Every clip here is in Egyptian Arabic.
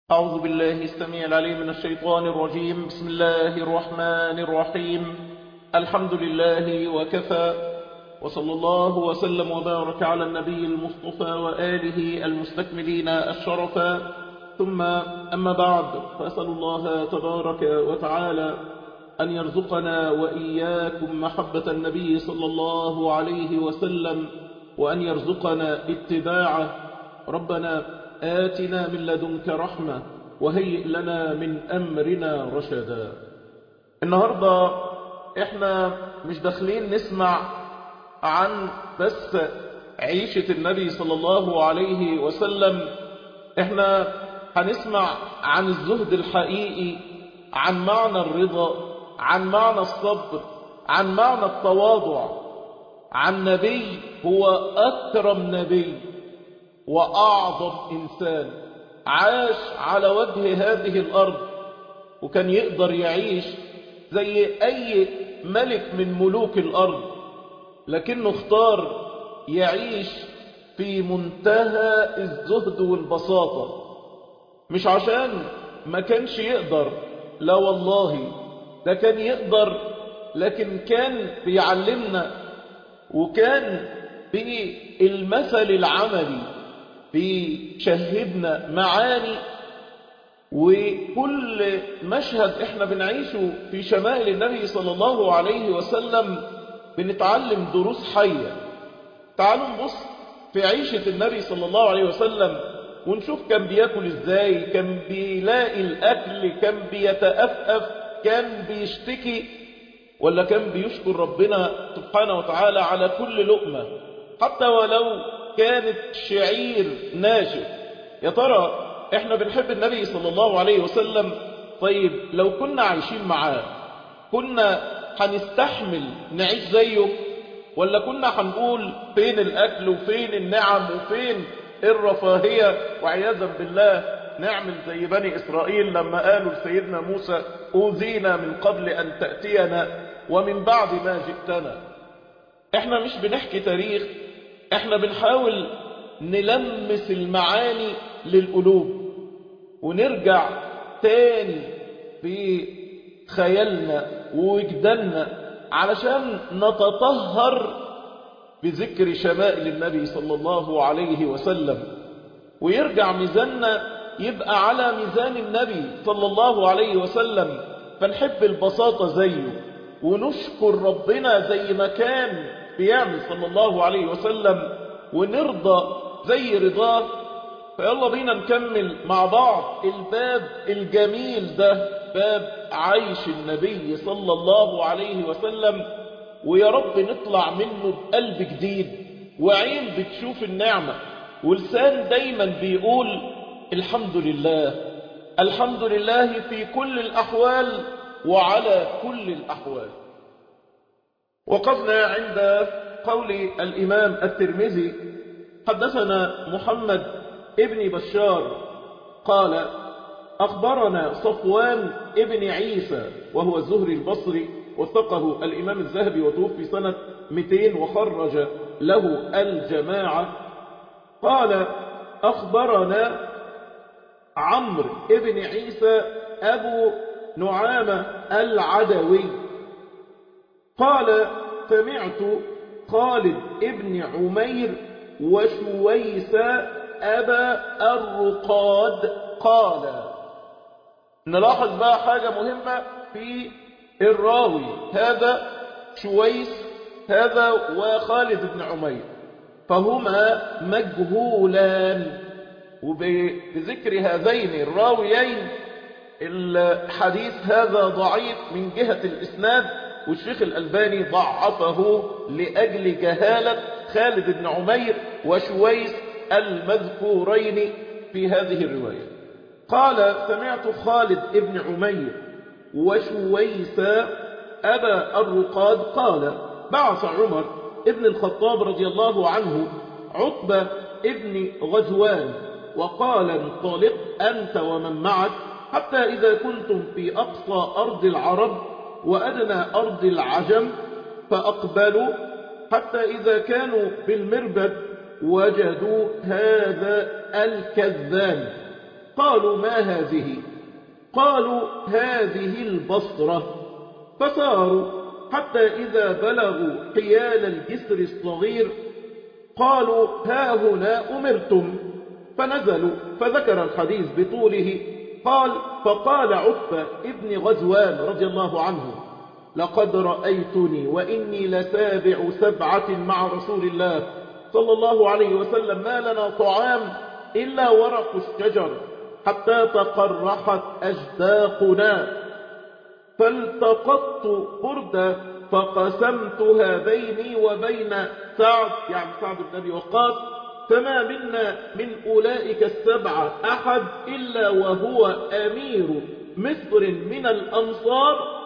أعوذ بالله السميع العليم من الشيطان الرجيم بسم الله الرحمن الرحيم الحمد لله وكفى وصلى الله وسلم وبارك على النبي المصطفى وآله المستكملين الشرفا ثم أما بعد فأسأل الله تبارك وتعالى أن يرزقنا وإياكم محبة النبي صلى الله عليه وسلم وأن يرزقنا اتباعه ربنا آتنا من لدنك رحمة وهيئ لنا من أمرنا رشدا النهاردة احنا مش داخلين نسمع عن بس عيشة النبي صلى الله عليه وسلم احنا هنسمع عن الزهد الحقيقي عن معنى الرضا عن معنى الصبر عن معنى التواضع عن نبي هو أكرم نبي وأعظم إنسان عاش على وجه هذه الأرض وكان يقدر يعيش زي أي ملك من ملوك الأرض لكنه اختار يعيش في منتهى الزهد والبساطة مش عشان ما كانش يقدر لا والله ده كان يقدر لكن كان بيعلمنا وكان بالمثل العملي بيشهدنا معاني وكل مشهد احنا بنعيشه في شمائل النبي صلى الله عليه وسلم بنتعلم دروس حية تعالوا نبص في عيشة النبي صلى الله عليه وسلم ونشوف كان بياكل ازاي كان بيلاقي الاكل كان بيتأفأف كان بيشتكي ولا كان بيشكر ربنا سبحانه وتعالى على كل لقمة حتى ولو كانت شعير ناشف يا ترى احنا بنحب النبي صلى الله عليه وسلم طيب لو كنا عايشين معاه كنا هنستحمل نعيش زيه ولا كنا هنقول فين الاكل وفين النعم وفين الرفاهية وعياذا بالله نعمل زي بني اسرائيل لما قالوا لسيدنا موسى اوذينا من قبل ان تأتينا ومن بعد ما جئتنا احنا مش بنحكي تاريخ احنا بنحاول نلمس المعاني للقلوب ونرجع تاني في خيالنا ووجداننا علشان نتطهر بذكر شمائل النبي صلى الله عليه وسلم ويرجع ميزاننا يبقى على ميزان النبي صلى الله عليه وسلم فنحب البساطة زيه ونشكر ربنا زي ما كان بيعمل صلى الله عليه وسلم ونرضى زي رضاه فيلا بينا نكمل مع بعض الباب الجميل ده باب عيش النبي صلى الله عليه وسلم ويا رب نطلع منه بقلب جديد وعين بتشوف النعمة ولسان دايما بيقول الحمد لله الحمد لله في كل الأحوال وعلى كل الأحوال وقفنا عند قول الإمام الترمذي حدثنا محمد ابن بشار قال أخبرنا صفوان ابن عيسى وهو الزهري البصري وثقه الإمام الذهبي وتوفي سنة 200 وخرج له الجماعة قال أخبرنا عمرو ابن عيسى أبو نعامة العدوي قال سمعت خالد ابن عمير وشويس أبا الرقاد قال نلاحظ بقى حاجة مهمة في الراوي هذا شويس هذا وخالد بن عمير فهما مجهولان وبذكر هذين الراويين الحديث هذا ضعيف من جهة الإسناد والشيخ الألباني ضعفه لأجل جهالة خالد بن عمير وشويس المذكورين في هذه الرواية قال سمعت خالد بن عمير وشويس أبا الرقاد قال بعث عمر ابن الخطاب رضي الله عنه عقبة ابن غزوان وقال انطلق أنت ومن معك حتى إذا كنتم في أقصى أرض العرب وأدنى أرض العجم فأقبلوا حتى إذا كانوا بالمربد وجدوا هذا الكذاب قالوا ما هذه قالوا هذه البصرة فساروا حتى إذا بلغوا حيال الجسر الصغير قالوا ها هنا أمرتم فنزلوا فذكر الحديث بطوله قال فقال عتبة ابن غزوان رضي الله عنه لقد رأيتني وإني لسابع سبعة مع رسول الله صلى الله عليه وسلم ما لنا طعام إلا ورق الشجر حتى تقرحت أجداقنا فالتقطت بردة فقسمتها بيني وبين سعد يعني سعد بن أبي وقاص فما منا من أولئك السبعة أحد إلا وهو أمير مصر من الأنصار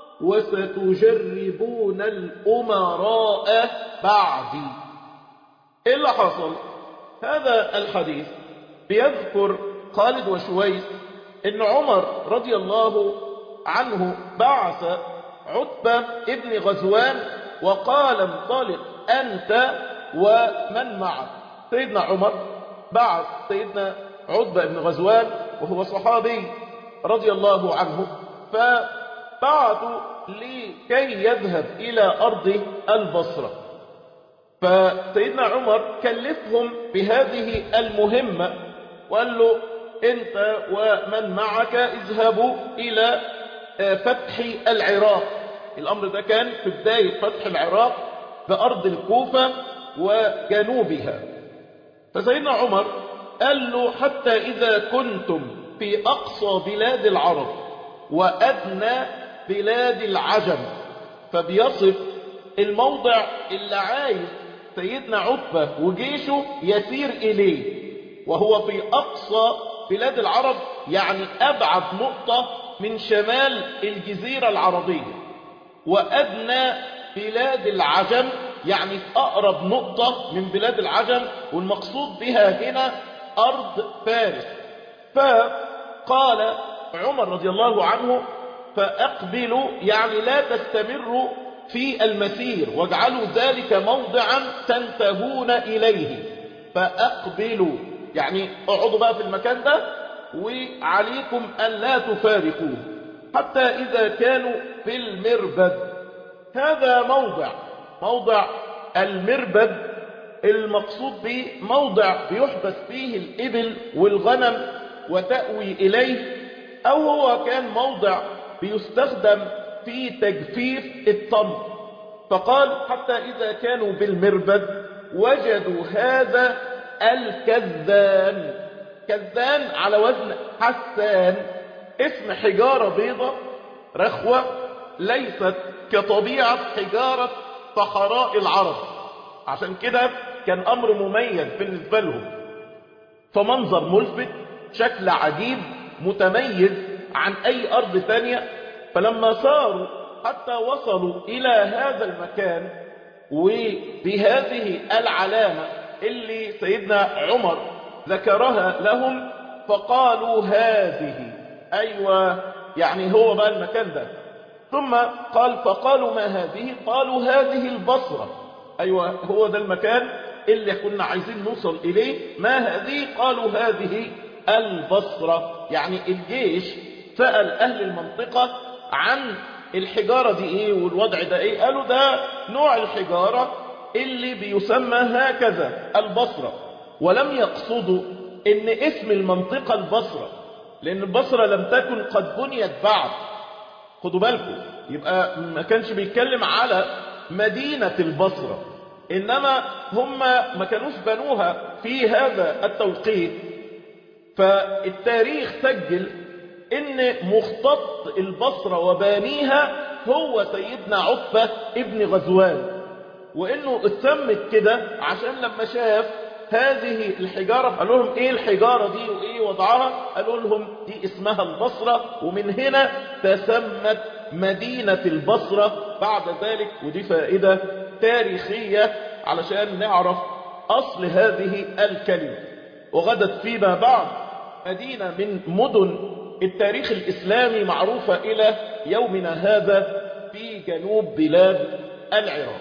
وستجربون الأمراء بعدي إيه اللي حصل هذا الحديث بيذكر خالد وشويس إن عمر رضي الله عنه بعث عتبة ابن غزوان وقال انطلق أنت ومن معك سيدنا عمر بعث سيدنا عتبة ابن غزوان وهو صحابي رضي الله عنه فبعثوا لكي يذهب إلى أرض البصرة فسيدنا عمر كلفهم بهذه المهمة وقال له انت ومن معك اذهبوا الى فتح العراق الامر ده كان في بداية فتح العراق بارض الكوفة وجنوبها فسيدنا عمر قال له حتى اذا كنتم في اقصى بلاد العرب وادنى بلاد العجم فبيصف الموضع اللي عايز سيدنا عتبة وجيشه يسير إليه وهو في أقصى بلاد العرب يعني أبعد نقطة من شمال الجزيرة العربية وأدنى بلاد العجم يعني في أقرب نقطة من بلاد العجم والمقصود بها هنا أرض فارس فقال عمر رضي الله عنه فأقبلوا يعني لا تستمروا في المسير واجعلوا ذلك موضعا تنتهون إليه فأقبلوا يعني اقعدوا بقى في المكان ده وعليكم أن لا تفارقوه حتى إذا كانوا في المربد هذا موضع موضع المربد المقصود به موضع بيحبس فيه الإبل والغنم وتأوي إليه أو هو كان موضع بيستخدم في تجفيف التمر فقال حتى إذا كانوا بالمربد وجدوا هذا الكذان كذان على وزن حسان اسم حجارة بيضة رخوة ليست كطبيعة حجارة صحراء العرب عشان كده كان أمر مميز بالنسبة لهم فمنظر ملفت شكل عجيب متميز عن أي أرض ثانية فلما ساروا حتى وصلوا إلى هذا المكان وبهذه العلامة اللي سيدنا عمر ذكرها لهم فقالوا هذه أيوة يعني هو بقى المكان ده ثم قال فقالوا ما هذه قالوا هذه البصرة أيوة هو ده المكان اللي كنا عايزين نوصل إليه ما هذه قالوا هذه البصرة يعني الجيش سأل أهل المنطقة عن الحجارة دي ايه والوضع ده ايه قالوا ده نوع الحجارة اللي بيسمى هكذا البصرة ولم يقصدوا ان اسم المنطقة البصرة لان البصرة لم تكن قد بنيت بعد خدوا بالكم يبقى ما كانش بيتكلم على مدينة البصرة انما هم ما كانوش بنوها في هذا التوقيت فالتاريخ سجل ان مختط البصرة وبانيها هو سيدنا عتبة ابن غزوان وانه اتسمت كده عشان لما شاف هذه الحجارة قال لهم ايه الحجارة دي وايه وضعها قالوا لهم دي اسمها البصرة ومن هنا تسمت مدينة البصرة بعد ذلك ودي فائدة تاريخية علشان نعرف اصل هذه الكلمة وغدت فيما بعد مدينة من مدن التاريخ الإسلامي معروفة إلى يومنا هذا في جنوب بلاد العراق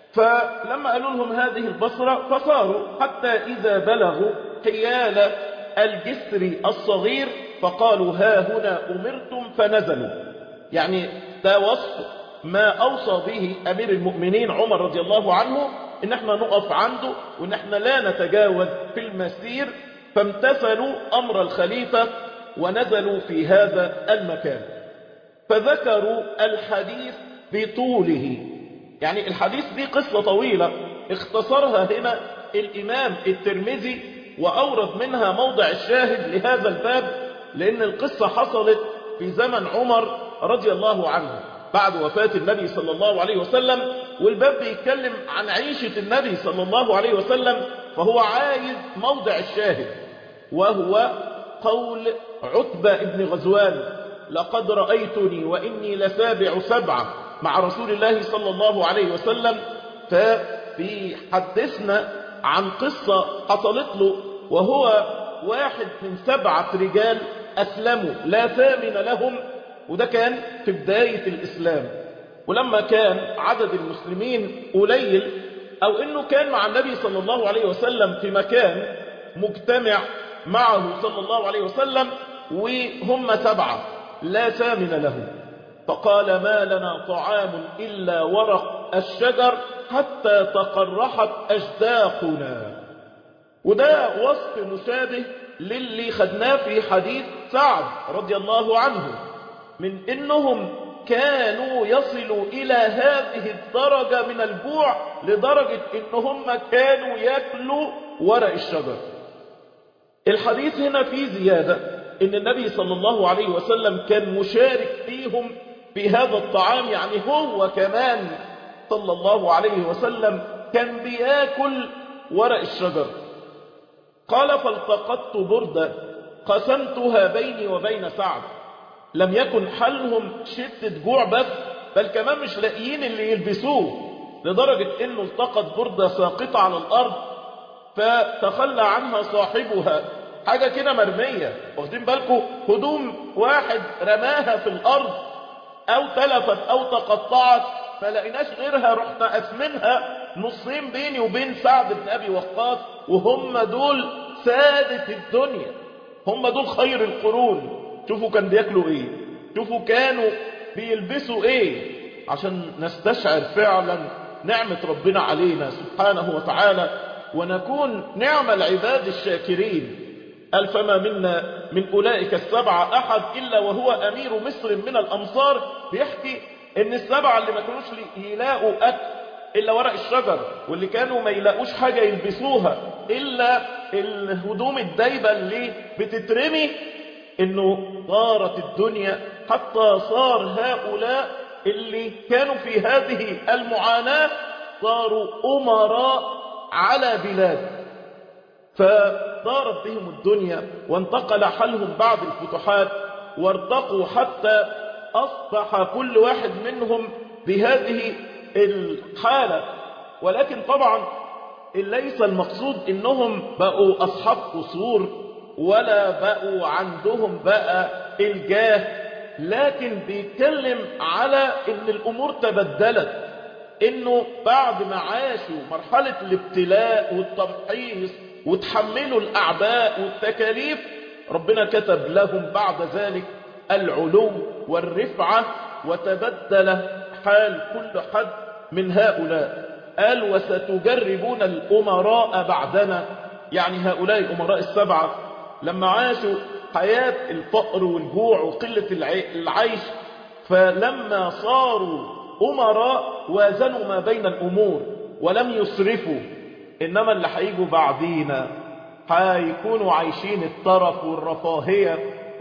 فلما قالوا لهم هذه البصرة فصاروا حتى إذا بلغوا حيال الجسر الصغير فقالوا ها هنا أمرتم فنزلوا يعني ده وصف ما أوصى به أمير المؤمنين عمر رضي الله عنه إن احنا نقف عنده وإن احنا لا نتجاوز في المسير فامتثلوا أمر الخليفة ونزلوا في هذا المكان فذكروا الحديث بطوله يعني الحديث دي قصة طويلة اختصرها هنا الإمام الترمذي وأورد منها موضع الشاهد لهذا الباب لأن القصة حصلت في زمن عمر رضي الله عنه بعد وفاة النبي صلى الله عليه وسلم والباب بيتكلم عن عيشة النبي صلى الله عليه وسلم فهو عايز موضع الشاهد وهو قول عتبة بن غزوان لقد رأيتني وإني لسابع سبعة مع رسول الله صلى الله عليه وسلم فبيحدثنا عن قصة حصلت له وهو واحد من سبعة رجال أسلموا لا ثامن لهم وده كان في بداية الإسلام ولما كان عدد المسلمين قليل أو أنه كان مع النبي صلى الله عليه وسلم في مكان مجتمع معه صلى الله عليه وسلم وهم سبعة لا ثامن لهم فقال ما لنا طعام إلا ورق الشجر حتى تقرحت أجداقنا وده وصف مشابه للي خدناه في حديث سعد رضي الله عنه من إنهم كانوا يصلوا إلى هذه الدرجة من الجوع لدرجة إنهم كانوا يأكلوا ورق الشجر الحديث هنا فيه زيادة إن النبي صلى الله عليه وسلم كان مشارك فيهم في هذا الطعام يعني هو كمان صلى الله عليه وسلم كان بياكل ورق الشجر قال فالتقطت بردة قسمتها بيني وبين سعد لم يكن حلهم شدة جوع بس بل كمان مش لاقيين اللي يلبسوه لدرجة انه التقط بردة ساقطة على الارض فتخلى عنها صاحبها حاجة كده مرمية واخدين بالكم هدوم واحد رماها في الارض او تلفت او تقطعت فلقيناش غيرها رحنا اسمنها نصين بيني وبين سعد بن ابي وقاص وهم دول سادة الدنيا هم دول خير القرون شوفوا كان بياكلوا ايه شوفوا كانوا بيلبسوا ايه عشان نستشعر فعلا نعمة ربنا علينا سبحانه وتعالى ونكون نعم العباد الشاكرين قال فما منا من أولئك السبعة أحد إلا وهو أمير مصر من الأمصار بيحكي إن السبعة اللي ما كانوش يلاقوا أكل إلا ورق الشجر واللي كانوا ما يلاقوش حاجة يلبسوها إلا الهدوم الدايبة اللي بتترمي إنه طارت الدنيا حتى صار هؤلاء اللي كانوا في هذه المعاناة صاروا أمراء على بلاد فدارت بهم الدنيا وانتقل حالهم بعد الفتوحات وارتقوا حتى أصبح كل واحد منهم بهذه الحالة ولكن طبعا ليس المقصود انهم بقوا اصحاب قصور ولا بقوا عندهم بقى الجاه لكن بيتكلم على ان الامور تبدلت انه بعد ما عاشوا مرحلة الابتلاء والتمحيص وتحملوا الاعباء والتكاليف ربنا كتب لهم بعد ذلك العلو والرفعة وتبدل حال كل حد من هؤلاء قال وستجربون الأمراء بعدنا يعني هؤلاء الأمراء السبعة لما عاشوا حياة الفقر والجوع وقلة العيش فلما صاروا أمراء وازنوا ما بين الأمور ولم يسرفوا إنما اللي هيجوا بعدينا هيكونوا عايشين الطرف والرفاهية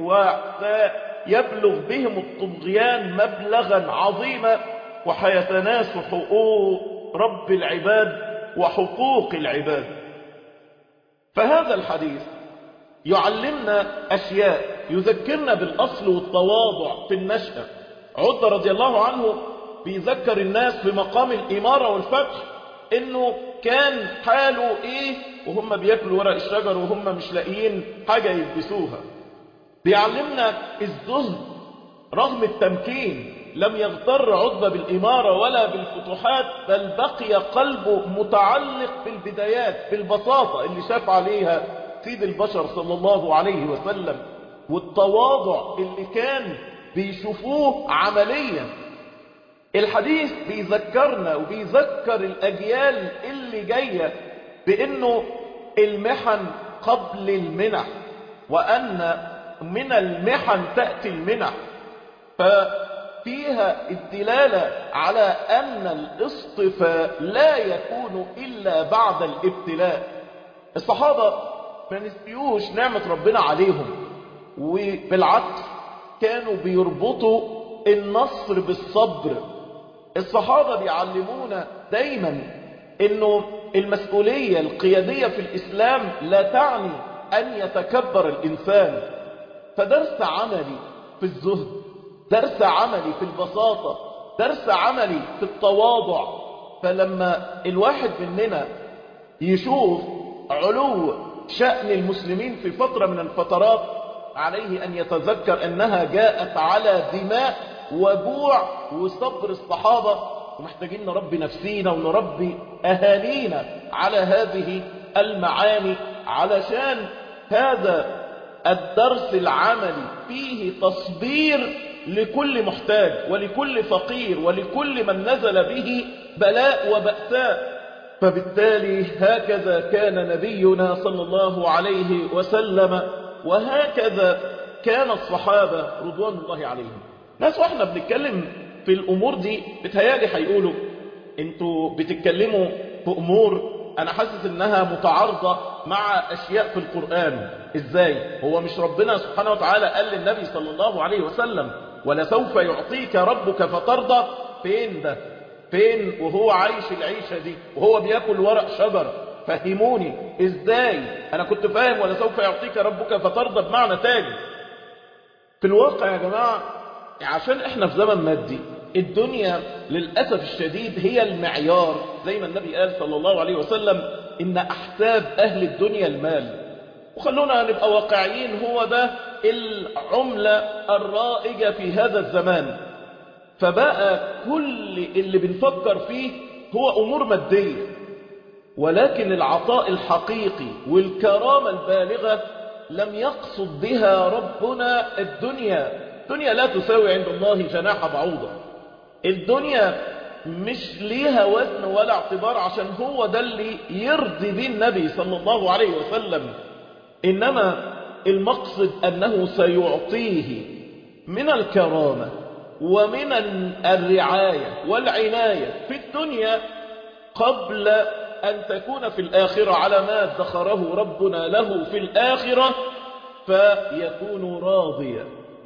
ويبلغ بهم الطغيان مبلغا عظيما وحيتناسوا حقوق رب العباد وحقوق العباد فهذا الحديث يعلمنا أشياء يذكرنا بالأصل والتواضع في النشأة عد رضي الله عنه بيذكر الناس في مقام الإمارة والفتح إنه كان حاله إيه وهم بياكلوا ورق الشجر وهم مش لاقيين حاجة يلبسوها بيعلمنا الزهد رغم التمكين لم يغتر عتبة بالإمارة ولا بالفتوحات بل بقي قلبه متعلق بالبدايات بالبساطة اللي شاف عليها سيد البشر صلى الله عليه وسلم والتواضع اللي كان بيشوفوه عمليا الحديث بيذكرنا وبيذكر الأجيال اللي جاية بأنه المحن قبل المنح وأن من المحن تأتي المنح ففيها الدلالة على أن الاصطفاء لا يكون إلا بعد الابتلاء الصحابة ما نسيوش نعمة ربنا عليهم وبالعكس كانوا بيربطوا النصر بالصبر الصحابة بيعلمونا دايما انه المسؤولية القيادية في الاسلام لا تعني ان يتكبر الانسان فدرس عملي في الزهد درس عملي في البساطة درس عملي في التواضع فلما الواحد مننا يشوف علو شأن المسلمين في فترة من الفترات عليه أن يتذكر أنها جاءت على دماء وجوع وصبر الصحابة ومحتاجين نربي نفسينا ونربي أهالينا على هذه المعاني علشان هذا الدرس العملي فيه تصبير لكل محتاج ولكل فقير ولكل من نزل به بلاء وبأساء فبالتالي هكذا كان نبينا صلى الله عليه وسلم وهكذا كان الصحابة رضوان الله عليهم ناس واحنا بنتكلم في الأمور دي بتهيالي هيقولوا انتوا بتتكلموا في أمور أنا حاسس إنها متعارضة مع أشياء في القرآن إزاي؟ هو مش ربنا سبحانه وتعالى قال للنبي صلى الله عليه وسلم ولسوف يعطيك ربك فترضى فين ده؟ فين وهو عايش العيشة دي وهو بياكل ورق شجر فهموني ازاي انا كنت فاهم ولسوف يعطيك ربك فترضى بمعنى تاني في الواقع يا جماعة عشان احنا في زمن مادي الدنيا للأسف الشديد هي المعيار زي ما النبي قال صلى الله عليه وسلم إن أحساب أهل الدنيا المال وخلونا نبقى واقعيين هو ده العملة الرائجة في هذا الزمان فبقى كل اللي بنفكر فيه هو أمور مادية ولكن العطاء الحقيقي والكرامة البالغة لم يقصد بها ربنا الدنيا الدنيا لا تساوي عند الله جناح بعوضة الدنيا مش ليها وزن ولا اعتبار عشان هو ده اللي يرضي به النبي صلى الله عليه وسلم إنما المقصد أنه سيعطيه من الكرامة ومن الرعاية والعناية في الدنيا قبل أن تكون في الآخرة على ما ادخره ربنا له في الآخرة فيكون راضيا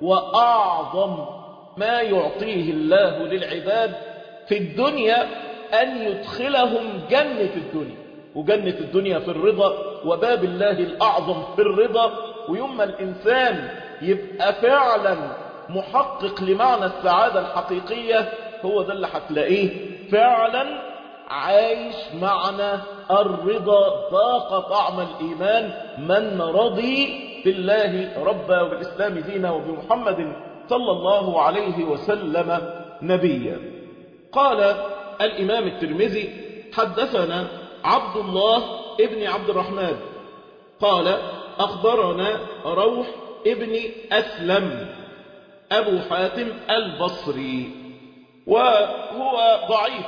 وأعظم ما يعطيه الله للعباد في الدنيا أن يدخلهم جنة الدنيا وجنة الدنيا في الرضا وباب الله الأعظم في الرضا ويوم ما الإنسان يبقى فعلا محقق لمعنى السعادة الحقيقية هو ده اللي هتلاقيه فعلا عايش معنى الرضا ذاق طعم الإيمان من رضي بالله ربا وبالإسلام دينا وبمحمد صلى الله عليه وسلم نبيا قال الإمام الترمذي حدثنا عبد الله ابن عبد الرحمن قال أخبرنا روح ابن أسلم أبو حاتم البصري وهو ضعيف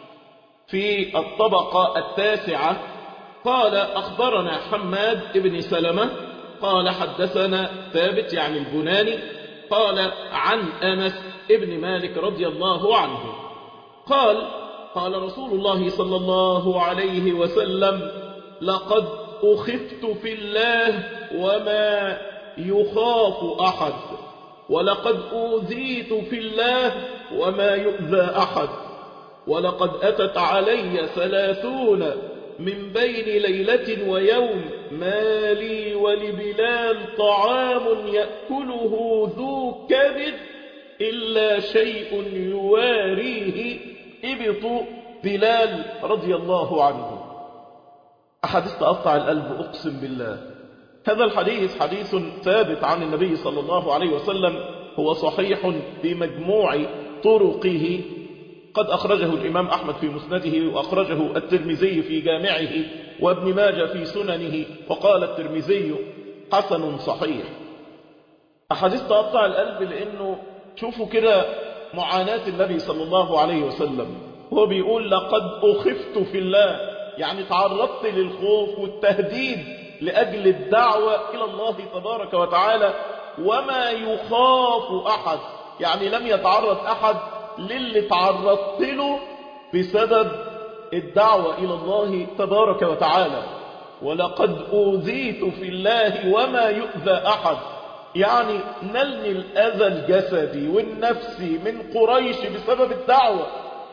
في الطبقة التاسعة قال أخبرنا حماد ابن سلمة قال حدثنا ثابت يعني البناني قال عن أنس ابن مالك رضي الله عنه قال قال رسول الله صلى الله عليه وسلم لقد أخفت في الله وما يخاف أحد ولقد أوذيت في الله وما يؤذى أحد ولقد أتت علي ثلاثون من بين ليلة ويوم ما لي ولبلال طعام يأكله ذو كبد إلا شيء يواريه إبط بلال رضي الله عنه أحاديث تقطع القلب أقسم بالله هذا الحديث حديث ثابت عن النبي صلى الله عليه وسلم هو صحيح بمجموع طرقه قد أخرجه الإمام أحمد في مسنده وأخرجه الترمذي في جامعه وابن ماجه في سننه وقال الترمذي حسن صحيح أحاديث تقطع القلب لأنه شوفوا كده معاناة النبي صلى الله عليه وسلم هو بيقول لقد أخفت في الله يعني تعرضت للخوف والتهديد لأجل الدعوة إلى الله تبارك وتعالى وما يخاف أحد يعني لم يتعرض أحد للي تعرضت له بسبب الدعوة إلى الله تبارك وتعالى ولقد أوذيت في الله وما يؤذى أحد يعني نلني الأذى الجسدي والنفسي من قريش بسبب الدعوة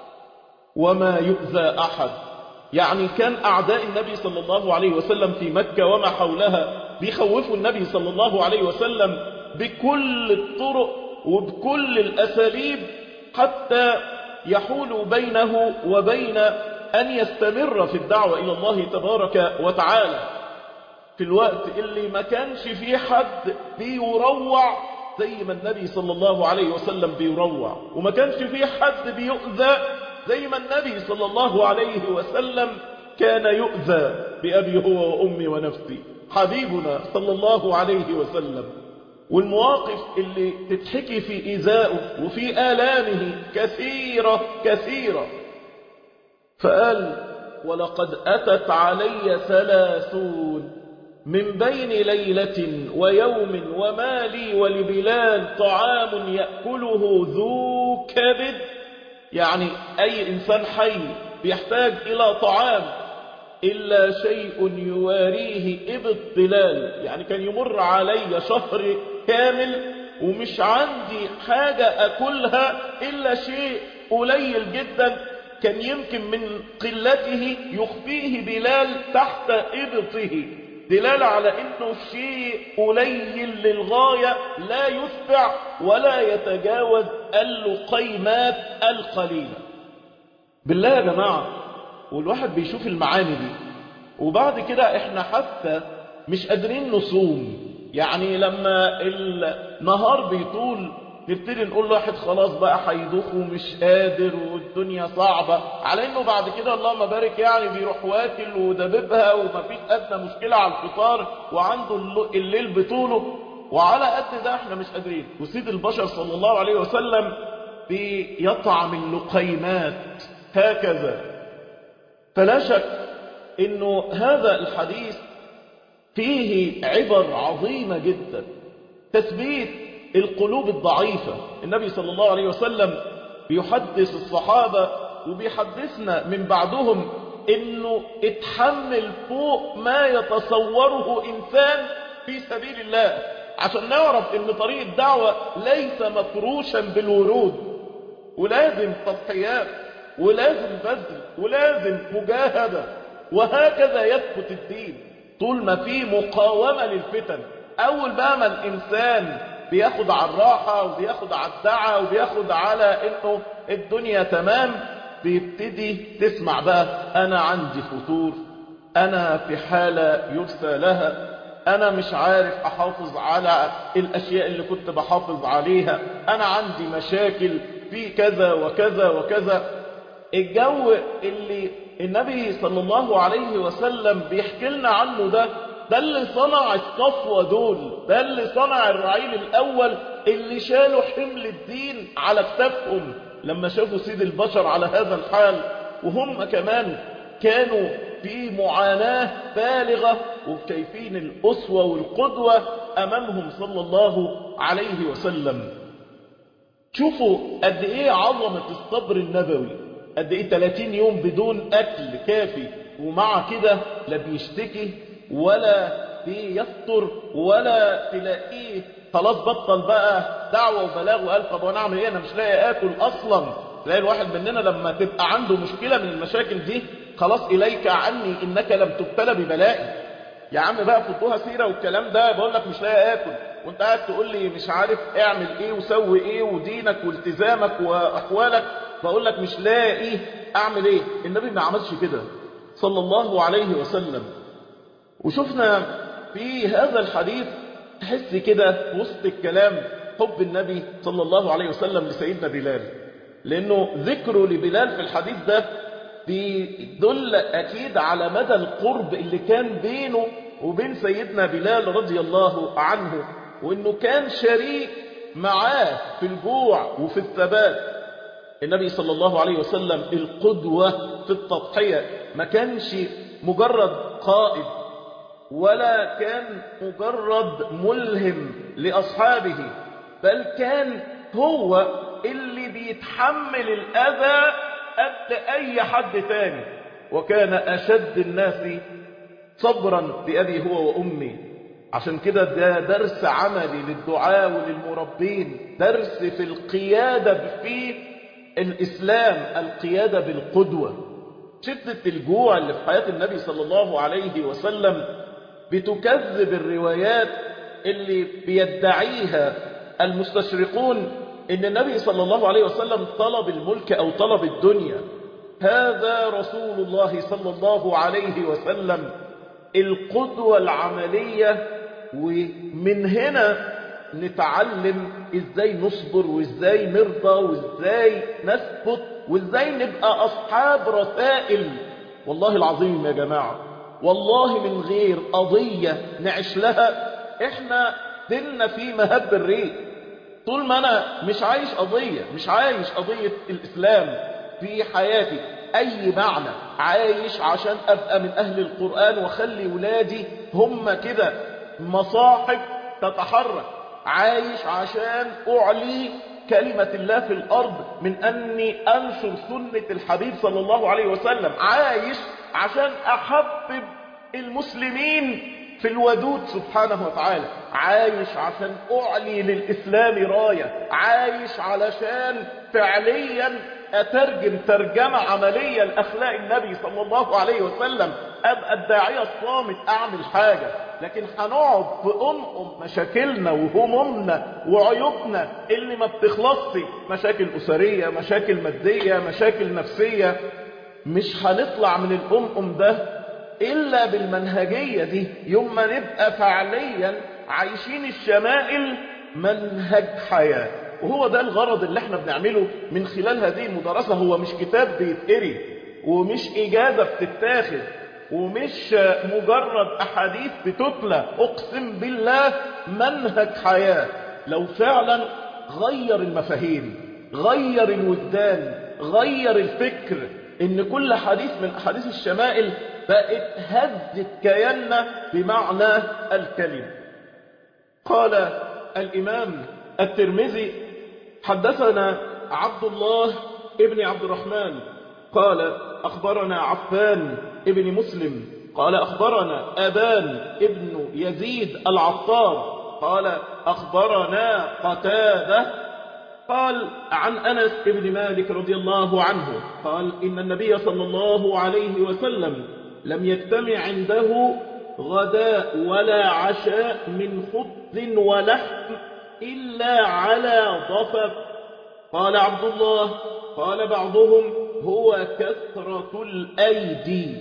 وما يؤذى أحد يعني كان أعداء النبي صلى الله عليه وسلم في مكة وما حولها بيخوفوا النبي صلى الله عليه وسلم بكل الطرق وبكل الأساليب حتى يحول بينه وبين أن يستمر في الدعوة إلى الله تبارك وتعالى في الوقت اللي ما كانش فيه حد بيروع زي ما النبي صلى الله عليه وسلم بيروع وما كانش فيه حد بيؤذى زي ما النبي صلى الله عليه وسلم كان يؤذى بأبي هو وأمي ونفسي حبيبنا صلى الله عليه وسلم والمواقف اللي تتحكي في إيذائه وفي آلامه كثيرة كثيرة فقال ولقد أتت علي ثلاثون من بين ليلة ويوم وما لي ولبلال طعام يأكله ذو كبد يعني أي إنسان حي بيحتاج إلى طعام إلا شيء يواريه ابطلال يعني كان يمر علي شهر كامل ومش عندي حاجة أكلها إلا شيء قليل جدا كان يمكن من قلته يخفيه بلال تحت إبطه دلالة على أنه شيء قليل للغاية لا يشبع ولا يتجاوز اللقيمات القليلة بالله يا جماعة والواحد بيشوف المعاني دي وبعد كده احنا حتى مش قادرين نصوم يعني لما النهار بيطول نبتدي نقول لواحد خلاص بقى هيدوخ ومش قادر والدنيا صعبة على انه بعد كده اللهم بارك يعني بيروح واكل ودببها ومفيش ادنى مشكلة على الفطار وعنده الليل بطوله وعلى قد ده احنا مش قادرين وسيد البشر صلى الله عليه وسلم بيطعم اللقيمات هكذا فلا شك انه هذا الحديث فيه عبر عظيمة جدا تثبيت القلوب الضعيفة النبي صلى الله عليه وسلم بيحدث الصحابة وبيحدثنا من بعدهم انه اتحمل فوق ما يتصوره انسان في سبيل الله عشان نعرف ان طريق الدعوة ليس مفروشا بالورود ولازم تضحيات ولازم بذل ولازم مجاهدة وهكذا يثبت الدين طول ما في مقاومة للفتن اول بقى ما الانسان بياخد على الراحة وبياخد على الدعا وبياخد على انه الدنيا تمام بيبتدي تسمع بقى انا عندي فتور انا في حالة يرثى لها انا مش عارف احافظ على الاشياء اللي كنت بحافظ عليها انا عندي مشاكل في كذا وكذا وكذا الجو اللي النبي صلى الله عليه وسلم بيحكي لنا عنه ده ده اللي صنع الصفوة دول ده اللي صنع الرعيل الأول اللي شالوا حمل الدين على كتافهم لما شافوا سيد البشر على هذا الحال وهم كمان كانوا في معاناة بالغة وكيفين الأسوة والقدوة أمامهم صلى الله عليه وسلم شوفوا قد إيه عظمة الصبر النبوي قد إيه 30 يوم بدون أكل كافي ومع كده لا بيشتكي ولا بيفطر ولا تلاقيه خلاص بطل بقى دعوة وبلاغ وقال طب وانا اعمل ايه انا مش لاقي اكل اصلا تلاقي الواحد مننا لما تبقى عنده مشكلة من المشاكل دي خلاص اليك عني انك لم تبتلى ببلائي يا عم بقى فضوها سيرة والكلام ده بقول لك مش لاقي اكل وانت قاعد تقول لي مش عارف اعمل ايه وسوي ايه ودينك والتزامك واحوالك بقول لك مش لاقي اعمل ايه النبي ما عملش كده صلى الله عليه وسلم وشفنا في هذا الحديث تحس كده وسط الكلام حب النبي صلى الله عليه وسلم لسيدنا بلال لأنه ذكره لبلال في الحديث ده بيدل أكيد على مدى القرب اللي كان بينه وبين سيدنا بلال رضي الله عنه وأنه كان شريك معاه في الجوع وفي الثبات النبي صلى الله عليه وسلم القدوة في التضحية ما كانش مجرد قائد ولا كان مجرد ملهم لأصحابه بل كان هو اللي بيتحمل الأذى قد أي حد تاني وكان أشد الناس صبرا بأبي هو وأمي عشان كده ده درس عملي للدعاء وللمربين درس في القيادة في الإسلام القيادة بالقدوة شدة الجوع اللي في حياة النبي صلى الله عليه وسلم بتكذب الروايات اللي بيدعيها المستشرقون ان النبي صلى الله عليه وسلم طلب الملك او طلب الدنيا هذا رسول الله صلى الله عليه وسلم القدوة العملية ومن هنا نتعلم ازاي نصبر وازاي نرضى وازاي نثبت وازاي نبقى اصحاب رسائل والله العظيم يا جماعة والله من غير قضية نعيش لها احنا دلنا في مهب الريق طول ما انا مش عايش قضية مش عايش قضية الاسلام في حياتي اي معنى عايش عشان ابقى من اهل القرآن واخلي ولادي هم كده مصاحب تتحرك عايش عشان اعلي كلمة الله في الارض من اني انشر سنة الحبيب صلى الله عليه وسلم عايش عشان احبب المسلمين في الودود سبحانه وتعالى عايش عشان أعلي للإسلام راية عايش علشان فعليا أترجم ترجمة عملية لأخلاق النبي صلى الله عليه وسلم أبقى الداعية الصامت أعمل حاجة لكن هنقعد في أمم مشاكلنا وهمومنا وعيوبنا اللي ما بتخلصش مشاكل أسرية مشاكل مادية مشاكل نفسية مش هنطلع من الأمم ده إلا بالمنهجية دي يوم ما نبقى فعليا عايشين الشمائل منهج حياة وهو ده الغرض اللي احنا بنعمله من خلال هذه المدرسة هو مش كتاب بيتقري ومش إجازة بتتاخد ومش مجرد أحاديث بتتلى أقسم بالله منهج حياة لو فعلا غير المفاهيم غير الوجدان غير الفكر ان كل حديث من أحاديث الشمائل بقت هزت كياننا بمعنى الكلمة قال الإمام الترمذي حدثنا عبد الله ابن عبد الرحمن قال أخبرنا عفان ابن مسلم قال أخبرنا أبان ابن يزيد العطار قال أخبرنا قتادة قال عن أنس ابن مالك رضي الله عنه قال إن النبي صلى الله عليه وسلم لم يجتمع عنده غداء ولا عشاء من خبز ولحم إلا على ضفف قال عبد الله قال بعضهم هو كثرة الأيدي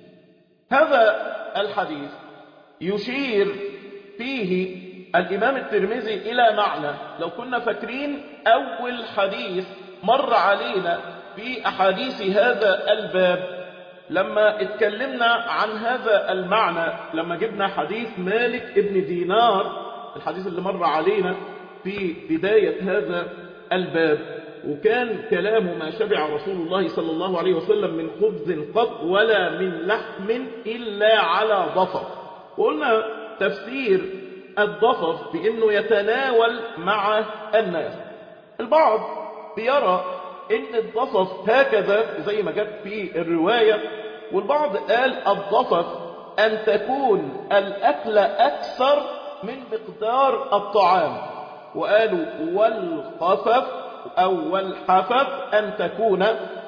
هذا الحديث يشير فيه الإمام الترمذي إلى معنى لو كنا فاكرين أول حديث مر علينا في أحاديث هذا الباب لما اتكلمنا عن هذا المعنى لما جبنا حديث مالك ابن دينار الحديث اللي مر علينا في بداية هذا الباب وكان كلامه ما شبع رسول الله صلى الله عليه وسلم من خبز قط ولا من لحم إلا على ضفر وقلنا تفسير الضفف بأنه يتناول مع الناس البعض بيرى ان الضفف هكذا زي ما جت في الرواية والبعض قال الضفف أن تكون الأكلة أكثر من مقدار الطعام وقالوا والخفف أو والحفف أن تكون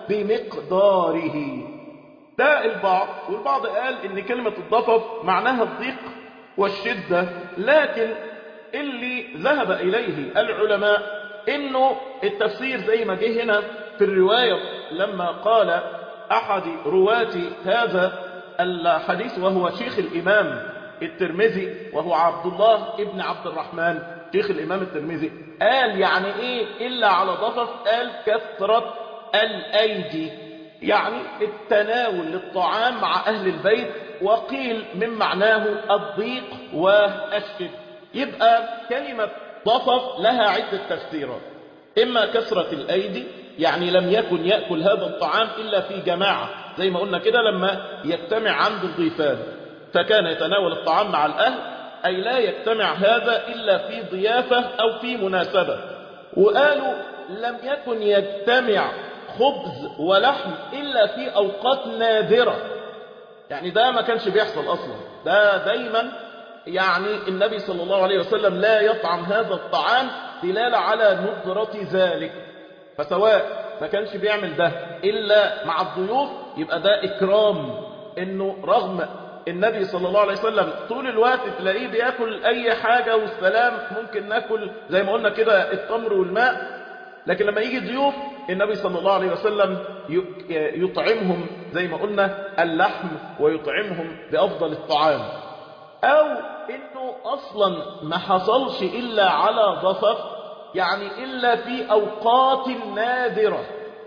بمقداره ده البعض والبعض قال ان كلمة الضفف معناها الضيق والشدة لكن اللي ذهب إليه العلماء انه التفسير زي ما جه هنا في الرواية لما قال أحد رواة هذا الحديث وهو شيخ الإمام الترمذي وهو عبد الله ابن عبد الرحمن شيخ الإمام الترمذي قال يعني إيه إلا على ضفف قال كثرة الأيدي يعني التناول للطعام مع أهل البيت وقيل من معناه الضيق والشد يبقى كلمة ضفف لها عدة تفسيرات إما كثرة الأيدي يعني لم يكن يأكل هذا الطعام إلا في جماعة زي ما قلنا كده لما يجتمع عنده الضيفان فكان يتناول الطعام مع الأهل أي لا يجتمع هذا إلا في ضيافة أو في مناسبة وقالوا لم يكن يجتمع خبز ولحم إلا في أوقات نادرة يعني ده ما كانش بيحصل أصلا ده دايما يعني النبي صلى الله عليه وسلم لا يطعم هذا الطعام دلالة على ندرة ذلك فسواء ما كانش بيعمل ده إلا مع الضيوف يبقى ده إكرام إنه رغم النبي صلى الله عليه وسلم طول الوقت تلاقيه بياكل أي حاجة والسلام ممكن ناكل زي ما قلنا كده التمر والماء لكن لما يجي ضيوف النبي صلى الله عليه وسلم يطعمهم زي ما قلنا اللحم ويطعمهم بأفضل الطعام أو إنه أصلا ما حصلش إلا على ضفف يعني إلا في أوقات نادرة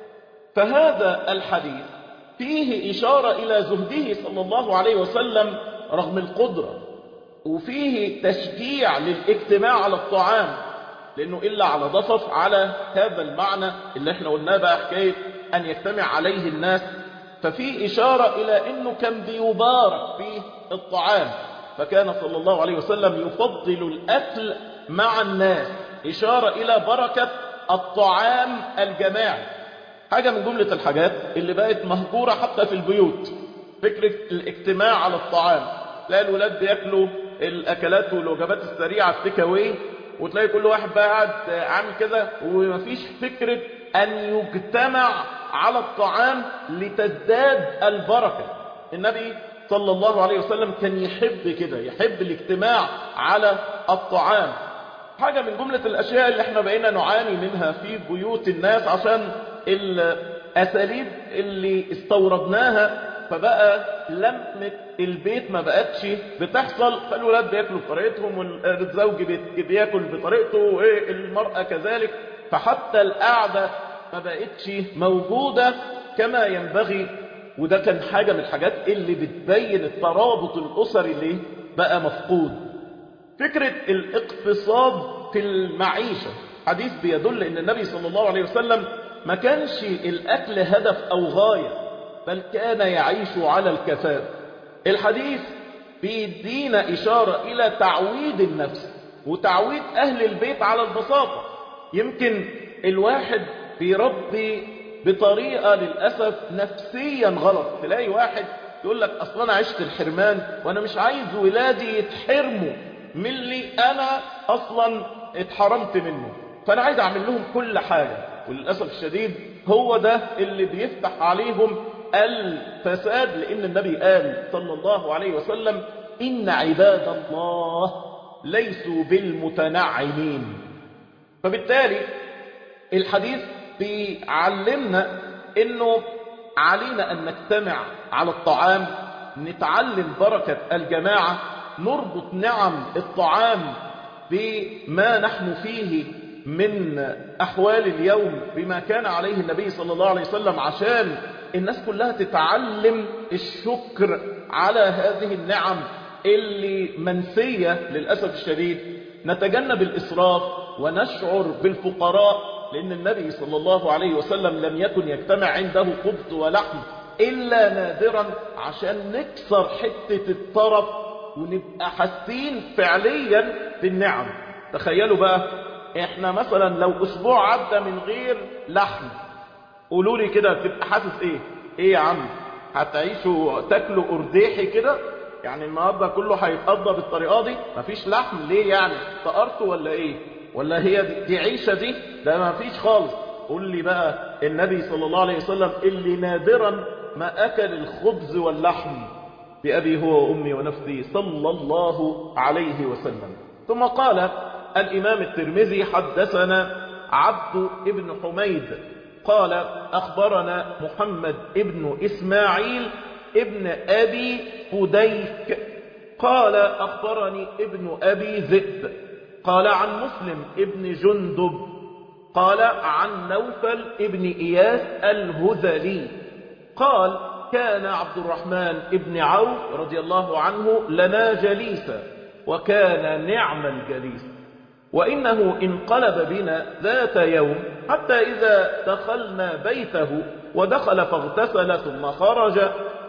فهذا الحديث فيه إشارة إلى زهده صلى الله عليه وسلم رغم القدرة وفيه تشجيع للاجتماع على الطعام لأنه إلا على ضفف على هذا المعنى اللي احنا قلناه بقى حكاية أن يجتمع عليه الناس ففي إشارة إلى أنه كان بيبارك في الطعام فكان صلى الله عليه وسلم يفضل الأكل مع الناس إشارة إلى بركة الطعام الجماعي حاجة من جملة الحاجات اللي بقت مهجورة حتى في البيوت فكرة الاجتماع على الطعام تلاقي الولاد بياكلوا الأكلات والوجبات السريعة التيك اواي وتلاقي كل واحد بقى قاعد عامل كده ومفيش فكرة أن يجتمع على الطعام لتزداد البركة النبي صلى الله عليه وسلم كان يحب كده يحب الاجتماع على الطعام حاجة من جملة الأشياء اللي احنا بقينا نعاني منها في بيوت الناس عشان الأساليب اللي استوردناها فبقى لمة البيت ما بقتش بتحصل فالولاد بياكلوا بطريقتهم والزوج بياكل بطريقته والمرأة كذلك فحتى القعدة ما بقتش موجودة كما ينبغي وده كان حاجة من الحاجات اللي بتبين الترابط الأسري اللي بقى مفقود فكرة الاقتصاد في المعيشة حديث بيدل ان النبي صلى الله عليه وسلم ما كانش الاكل هدف او غاية بل كان يعيش على الكفاف الحديث بيدينا اشارة الى تعويد النفس وتعويد اهل البيت على البساطة يمكن الواحد بيربي بطريقة للأسف نفسيا غلط تلاقي واحد يقول لك اصلا انا عشت الحرمان وانا مش عايز ولادي يتحرموا من اللي انا اصلا اتحرمت منه فانا عايز اعمل لهم كل حاجة وللأسف الشديد هو ده اللي بيفتح عليهم الفساد لان النبي قال صلى الله عليه وسلم ان عباد الله ليسوا بالمتنعمين فبالتالي الحديث بيعلمنا انه علينا ان نجتمع على الطعام نتعلم بركة الجماعة نربط نعم الطعام بما نحن فيه من أحوال اليوم بما كان عليه النبي صلى الله عليه وسلم عشان الناس كلها تتعلم الشكر على هذه النعم اللي منسية للأسف الشديد نتجنب الإسراف ونشعر بالفقراء لأن النبي صلى الله عليه وسلم لم يكن يجتمع عنده خبز ولحم إلا نادرا عشان نكسر حتة الطرف ونبقى حاسين فعليا بالنعم تخيلوا بقى احنا مثلا لو اسبوع عدى من غير لحم قولوا لي كده تبقى حاسس ايه ايه يا عم هتعيشوا تاكلوا ارديحي كده يعني النهارده كله هيتقضى بالطريقه دي مفيش لحم ليه يعني طقرتوا ولا ايه ولا هي دي, دي عيشه دي ده مفيش خالص قول لي بقى النبي صلى الله عليه وسلم اللي نادرا ما اكل الخبز واللحم بأبي هو وأمي ونفسي صلى الله عليه وسلم ثم قال الإمام الترمذي حدثنا عبد ابن حميد قال أخبرنا محمد ابن إسماعيل ابن أبي فديك قال أخبرني ابن أبي ذئب قال عن مسلم ابن جندب قال عن نوفل ابن إياس الهذلي قال كان عبد الرحمن ابن عوف رضي الله عنه لنا جليسا وكان نعم الجليس وإنه انقلب بنا ذات يوم حتى إذا دخلنا بيته ودخل فاغتسل ثم خرج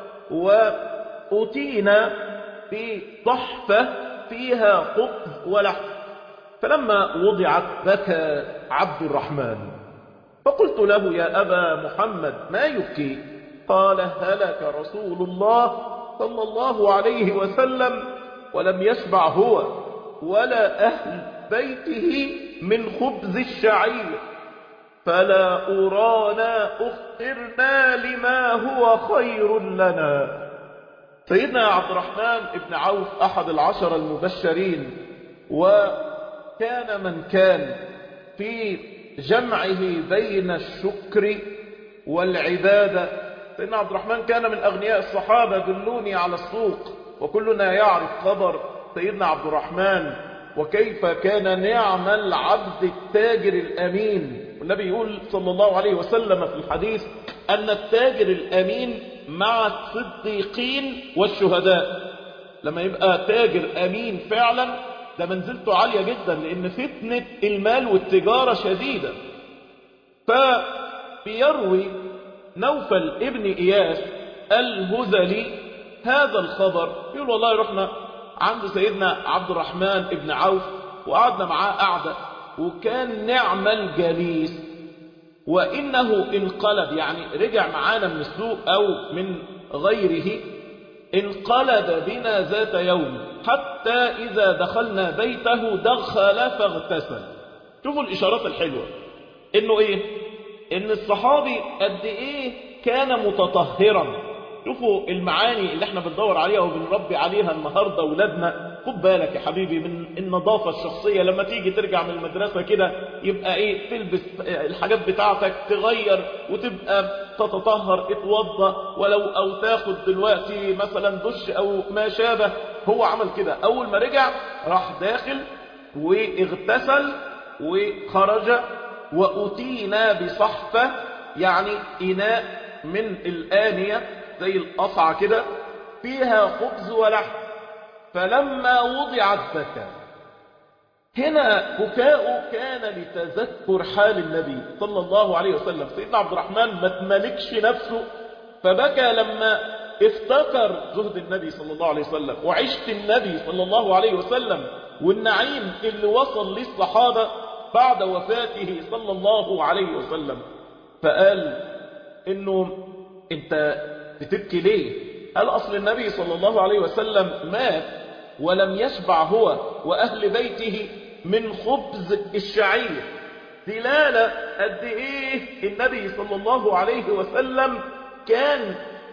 وأتينا بصحفة فيها خبز ولحم فلما وضعت بكى عبد الرحمن فقلت له يا أبا محمد ما يبكي قال هلك رسول الله صلى الله عليه وسلم ولم يشبع هو ولا أهل بيته من خبز الشعير فلا أرانا أخرنا لما هو خير لنا سيدنا عبد الرحمن بن عوف أحد العشر المبشرين وكان من كان في جمعه بين الشكر والعبادة سيدنا عبد الرحمن كان من أغنياء الصحابة دلوني على السوق وكلنا يعرف خبر سيدنا عبد الرحمن وكيف كان نعم العبد التاجر الأمين والنبي يقول صلى الله عليه وسلم في الحديث أن التاجر الأمين مع الصديقين والشهداء لما يبقى تاجر أمين فعلا ده منزلته عالية جدا لأن فتنة المال والتجارة شديدة فبيروي نوفل ابن إياس الهذلي هذا الخبر يقول والله رحنا عند سيدنا عبد الرحمن ابن عوف وقعدنا معاه قعدة وكان نعم الجليس وإنه انقلب يعني رجع معانا من السوق أو من غيره انقلب بنا ذات يوم حتى إذا دخلنا بيته دخل فاغتسل شوفوا الإشارات الحلوة إنه إيه إن الصحابي قد إيه كان متطهرا شوفوا المعاني اللي احنا بندور عليها وبنربي عليها النهاردة أولادنا خد بالك يا حبيبي من النظافة الشخصية لما تيجي ترجع من المدرسة كده يبقى ايه تلبس الحاجات بتاعتك تغير وتبقى تتطهر اتوضى ولو او تاخد دلوقتي مثلا دش او ما شابه هو عمل كده اول ما رجع راح داخل واغتسل وخرج وأتينا بصحفة يعني إناء من الآنية زي القصعة كده فيها خبز ولحم فلما وضعت بكى هنا بكاؤه كان لتذكر حال النبي صلى الله عليه وسلم سيدنا عبد الرحمن ما تملكش نفسه فبكى لما افتكر زهد النبي صلى الله عليه وسلم وعشت النبي صلى الله عليه وسلم والنعيم اللي وصل للصحابة بعد وفاته صلى الله عليه وسلم فقال انه انت بتبكي ليه قال اصل النبي صلى الله عليه وسلم مات ولم يشبع هو واهل بيته من خبز الشعير دلالة قد ايه النبي صلى الله عليه وسلم كان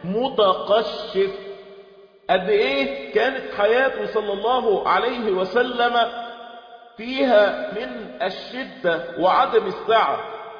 متقشف قد ايه كانت حياته صلى الله عليه وسلم فيها من الشدة وعدم السعة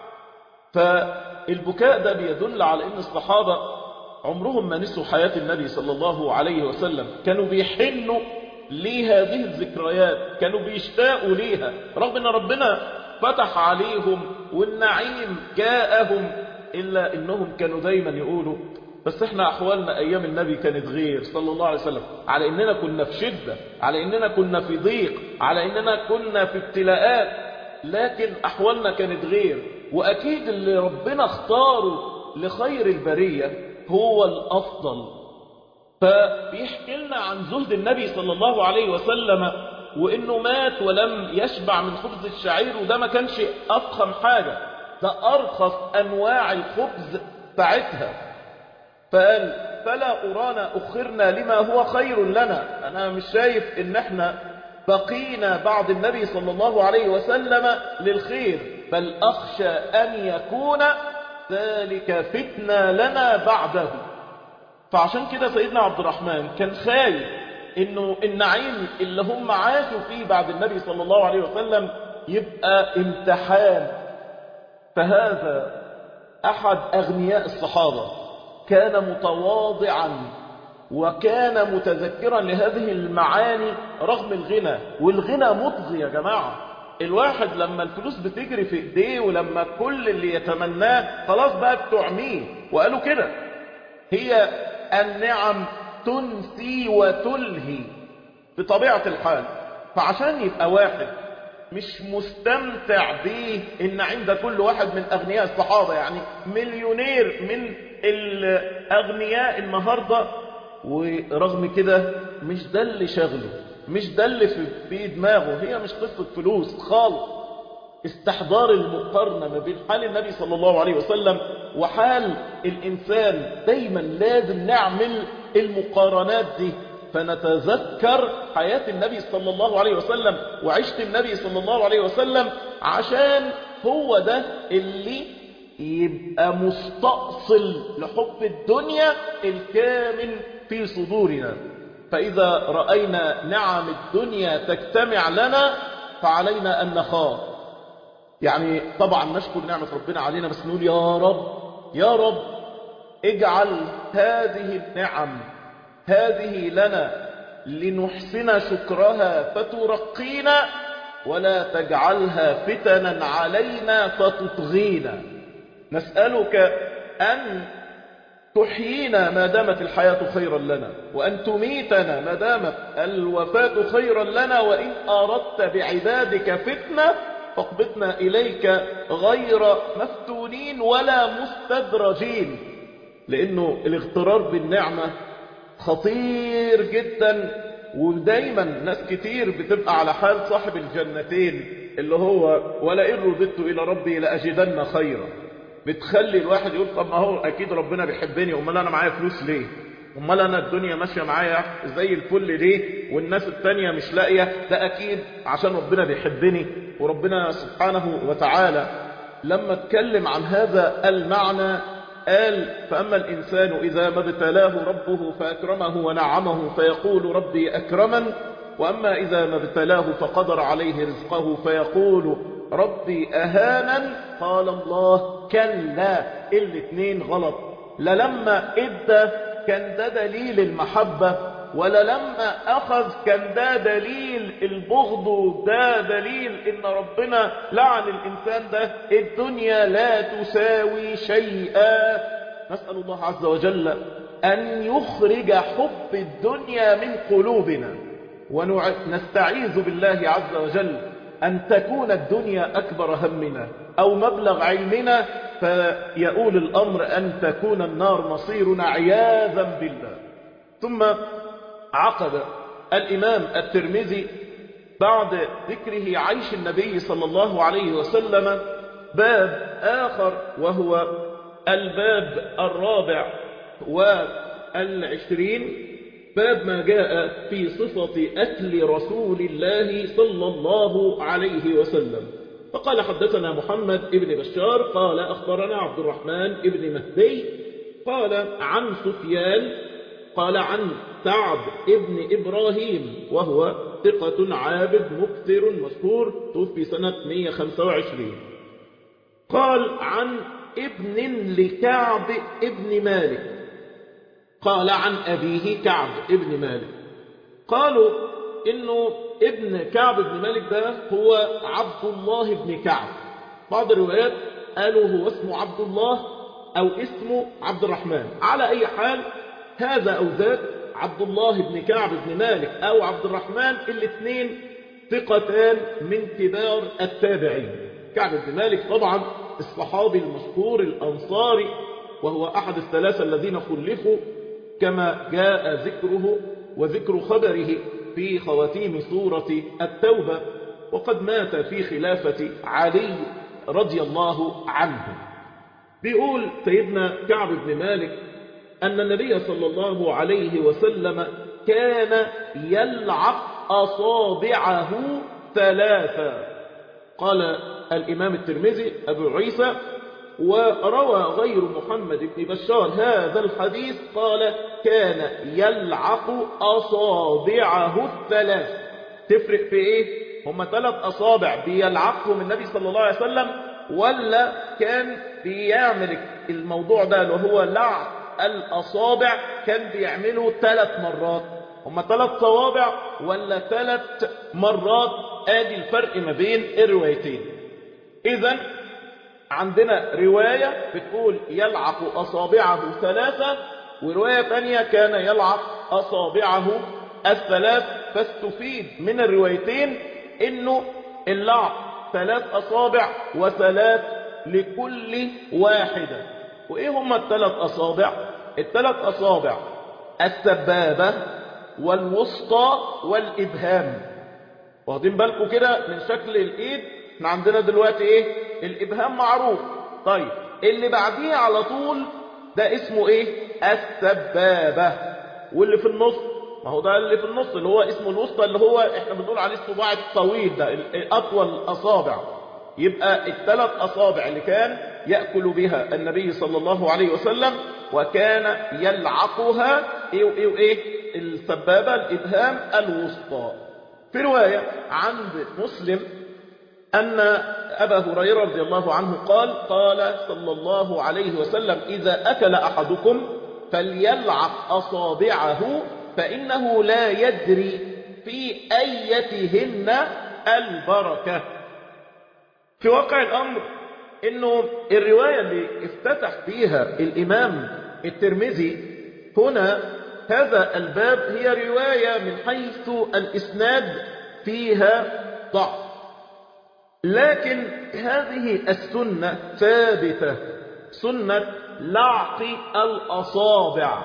فالبكاء ده بيدل على ان الصحابة عمرهم ما نسوا حياة النبي صلى الله عليه وسلم كانوا بيحنوا لهذه الذكريات كانوا بيشتاقوا ليها رغم ان ربنا فتح عليهم والنعيم جاءهم إلا إنهم كانوا دايما يقولوا بس احنا أحوالنا أيام النبي كانت غير صلى الله عليه وسلم على إننا كنا في شدة على إننا كنا في ضيق على إننا كنا في ابتلاءات لكن أحوالنا كانت غير وأكيد اللي ربنا اختاره لخير البرية هو الأفضل فبيحكي لنا عن زهد النبي صلى الله عليه وسلم وإنه مات ولم يشبع من خبز الشعير وده ما كانش أفخم حاجة ده أرخص أنواع الخبز ساعتها فقال فلا أرانا أخرنا لما هو خير لنا أنا مش شايف إن احنا بقينا بعد النبي صلى الله عليه وسلم للخير بل أخشى أن يكون ذلك فتنة لنا بعده فعشان كده سيدنا عبد الرحمن كان خايف انه النعيم اللي هم عاشوا فيه بعد النبي صلى الله عليه وسلم يبقى امتحان فهذا احد اغنياء الصحابة كان متواضعا وكان متذكرا لهذه المعاني رغم الغنى والغنى مطغي يا جماعة الواحد لما الفلوس بتجري في ايديه ولما كل اللي يتمناه خلاص بقى بتوع مين وقالوا كده هي النعم تنسي وتلهي بطبيعة الحال فعشان يبقى واحد مش مستمتع بيه ان عند كل واحد من اغنياء الصحابة يعني مليونير من الاغنياء النهاردة ورغم كده مش ده اللي شغله مش ده اللي في دماغه هي مش قصة فلوس خالص استحضار المقارنة ما بين حال النبي صلى الله عليه وسلم وحال الإنسان دايما لازم نعمل المقارنات دي فنتذكر حياة النبي صلى الله عليه وسلم وعشت النبي صلى الله عليه وسلم عشان هو ده اللي يبقى مستأصل لحب الدنيا الكامن في صدورنا فإذا رأينا نعم الدنيا تجتمع لنا فعلينا أن نخاف يعني طبعا نشكر نعمة ربنا علينا بس نقول يا رب يا رب اجعل هذه النعم هذه لنا لنحسن شكرها فترقينا ولا تجعلها فتنا علينا فتطغينا نسألك أن تحيينا ما دامت الحياة خيرا لنا وأن تميتنا ما دامت الوفاة خيرا لنا وإن أردت بعبادك فتنة فاقبضنا إليك غير مفتونين ولا مستدرجين لأنه الاغترار بالنعمة خطير جدا ودايما ناس كتير بتبقى على حال صاحب الجنتين اللي هو ولئن رددت إلى ربي لأجدن خيرا بتخلي الواحد يقول طب ما هو أكيد ربنا بيحبني أمال أنا معايا فلوس ليه أمال أنا الدنيا ماشية معايا زي الفل ليه والناس التانية مش لاقية ده أكيد عشان ربنا بيحبني وربنا سبحانه وتعالى لما اتكلم عن هذا المعنى قال فأما الإنسان إذا ما ابتلاه ربه فأكرمه ونعمه فيقول ربي أكرمن وأما إذا ما ابتلاه فقدر عليه رزقه فيقول ربي أهانا قال الله كلا الاثنين غلط للما ادى كان ده دليل المحبة ولا لما أخذ كان ده دليل البغض ده دليل إن ربنا لعن الإنسان ده الدنيا لا تساوي شيئا نسأل الله عز وجل أن يخرج حب الدنيا من قلوبنا ونستعيذ بالله عز وجل أن تكون الدنيا أكبر همنا أو مبلغ علمنا فيقول الأمر أن تكون النار مصيرنا عياذا بالله ثم عقد الإمام الترمذي بعد ذكره عيش النبي صلى الله عليه وسلم باب آخر وهو الباب الرابع والعشرين باب ما جاء في صفة أكل رسول الله صلى الله عليه وسلم فقال حدثنا محمد ابن بشار قال أخبرنا عبد الرحمن ابن مهدي قال عن سفيان قال عن سعد ابن إبراهيم وهو ثقة عابد مكثر مشهور توفي سنة 125 قال عن ابن لكعب ابن مالك قال عن أبيه كعب ابن مالك قالوا إنه ابن كعب ابن مالك ده هو عبد الله بن كعب بعض الروايات قالوا هو اسمه عبد الله أو اسمه عبد الرحمن على أي حال هذا أو ذاك عبد الله بن كعب بن مالك أو عبد الرحمن الاثنين ثقتان من كبار التابعين كعب بن مالك طبعا الصحابي المشهور الأنصاري وهو أحد الثلاثة الذين خلفوا كما جاء ذكره وذكر خبره في خواتيم سورة التوبة وقد مات في خلافة علي رضي الله عنه بيقول سيدنا كعب بن مالك أن النبي صلى الله عليه وسلم كان يلعق أصابعه ثلاثا قال الإمام الترمذي أبو عيسى وروى غير محمد بن بشار هذا الحديث قال كان يلعق أصابعه الثلاث تفرق في إيه هم ثلاث أصابع بيلعقهم النبي صلى الله عليه وسلم ولا كان بيعمل الموضوع ده اللي هو لعق الأصابع كان بيعمله ثلاث مرات هما ثلاث صوابع ولا ثلاث مرات ادي الفرق ما بين الروايتين اذا عندنا رواية بتقول يلعق أصابعه ثلاثة ورواية ثانية كان يلعق أصابعه الثلاث فاستفيد من الروايتين انه اللعق ثلاث أصابع وثلاث لكل واحدة وإيه هم الثلاث أصابع الثلاث أصابع السبابة والوسطى والإبهام واخدين بالكم كده من شكل الإيد احنا عندنا دلوقتي إيه الإبهام معروف طيب اللي بعديه على طول ده اسمه إيه السبابة واللي في النص ما هو ده اللي في النص اللي هو اسمه الوسطى اللي هو احنا بنقول عليه الصباع الطويل ده الأطول الأصابع يبقى الثلاث أصابع اللي كان يأكل بها النبي صلى الله عليه وسلم وكان يلعقها ايه وايه وايه السبابة الإبهام الوسطى في رواية عند مسلم أن أبا هريرة رضي الله عنه قال قال صلى الله عليه وسلم إذا أكل أحدكم فليلعق أصابعه فإنه لا يدري في أيتهن البركة في واقع الأمر انه الرواية اللي افتتح فيها الامام الترمذي هنا هذا الباب هي رواية من حيث الاسناد فيها ضعف لكن هذه السنة ثابتة سنة لعق الأصابع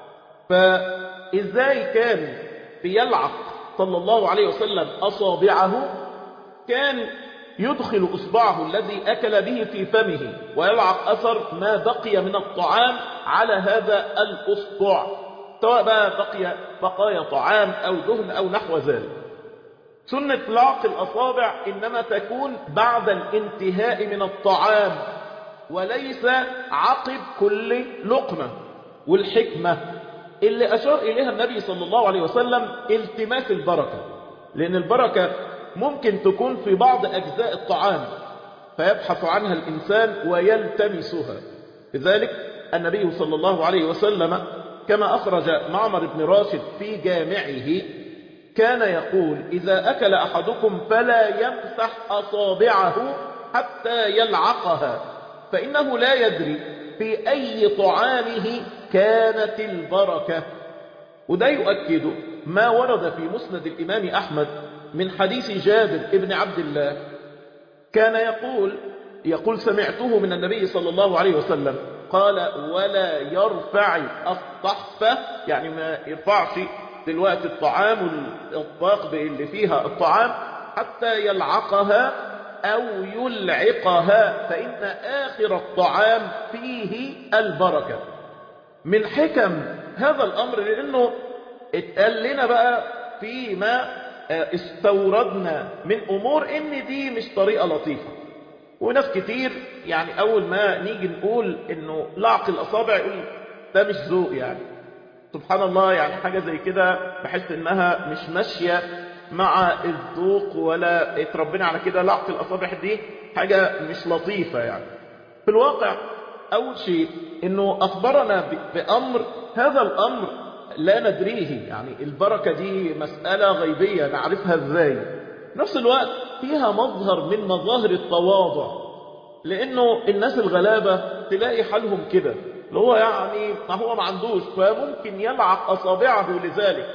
فإزاي كان بيلعق صلى الله عليه وسلم أصابعه كان يدخل إصبعه الذي أكل به في فمه ويلعق أثر ما بقي من الطعام على هذا الأصبع سواء بقى بقي بقايا طعام أو دهن أو نحو ذلك سنة لعق الأصابع إنما تكون بعد الانتهاء من الطعام وليس عقب كل لقمة والحكمة اللي أشار إليها النبي صلى الله عليه وسلم التماس البركة لأن البركة ممكن تكون في بعض أجزاء الطعام فيبحث عنها الإنسان ويلتمسها لذلك النبي صلى الله عليه وسلم كما أخرج معمر بن راشد في جامعه كان يقول إذا أكل أحدكم فلا يمسح أصابعه حتى يلعقها فإنه لا يدري في أي طعامه كانت البركة وده يؤكد ما ورد في مسند الإمام أحمد من حديث جابر ابن عبد الله كان يقول يقول سمعته من النبي صلى الله عليه وسلم قال ولا يرفع الطحفة يعني ما يرفعش دلوقتي الطعام والأطباق اللي فيها الطعام حتى يلعقها أو يلعقها فإن آخر الطعام فيه البركة من حكم هذا الأمر لأنه اتقال لنا بقى فيما استوردنا من أمور إن دي مش طريقة لطيفة وناس كتير يعني أول ما نيجي نقول إنه لعق الأصابع يقول ده مش ذوق يعني سبحان الله يعني حاجة زي كده بحس إنها مش ماشية مع الذوق ولا اتربينا على كده لعق الأصابع دي حاجة مش لطيفة يعني في الواقع أول شيء إنه أخبرنا بأمر هذا الأمر لا ندريه يعني البركة دي مسألة غيبية نعرفها ازاي نفس الوقت فيها مظهر من مظاهر التواضع لانه الناس الغلابة تلاقي حالهم كده اللي هو يعني ما هو ما عندوش فممكن يلعق اصابعه لذلك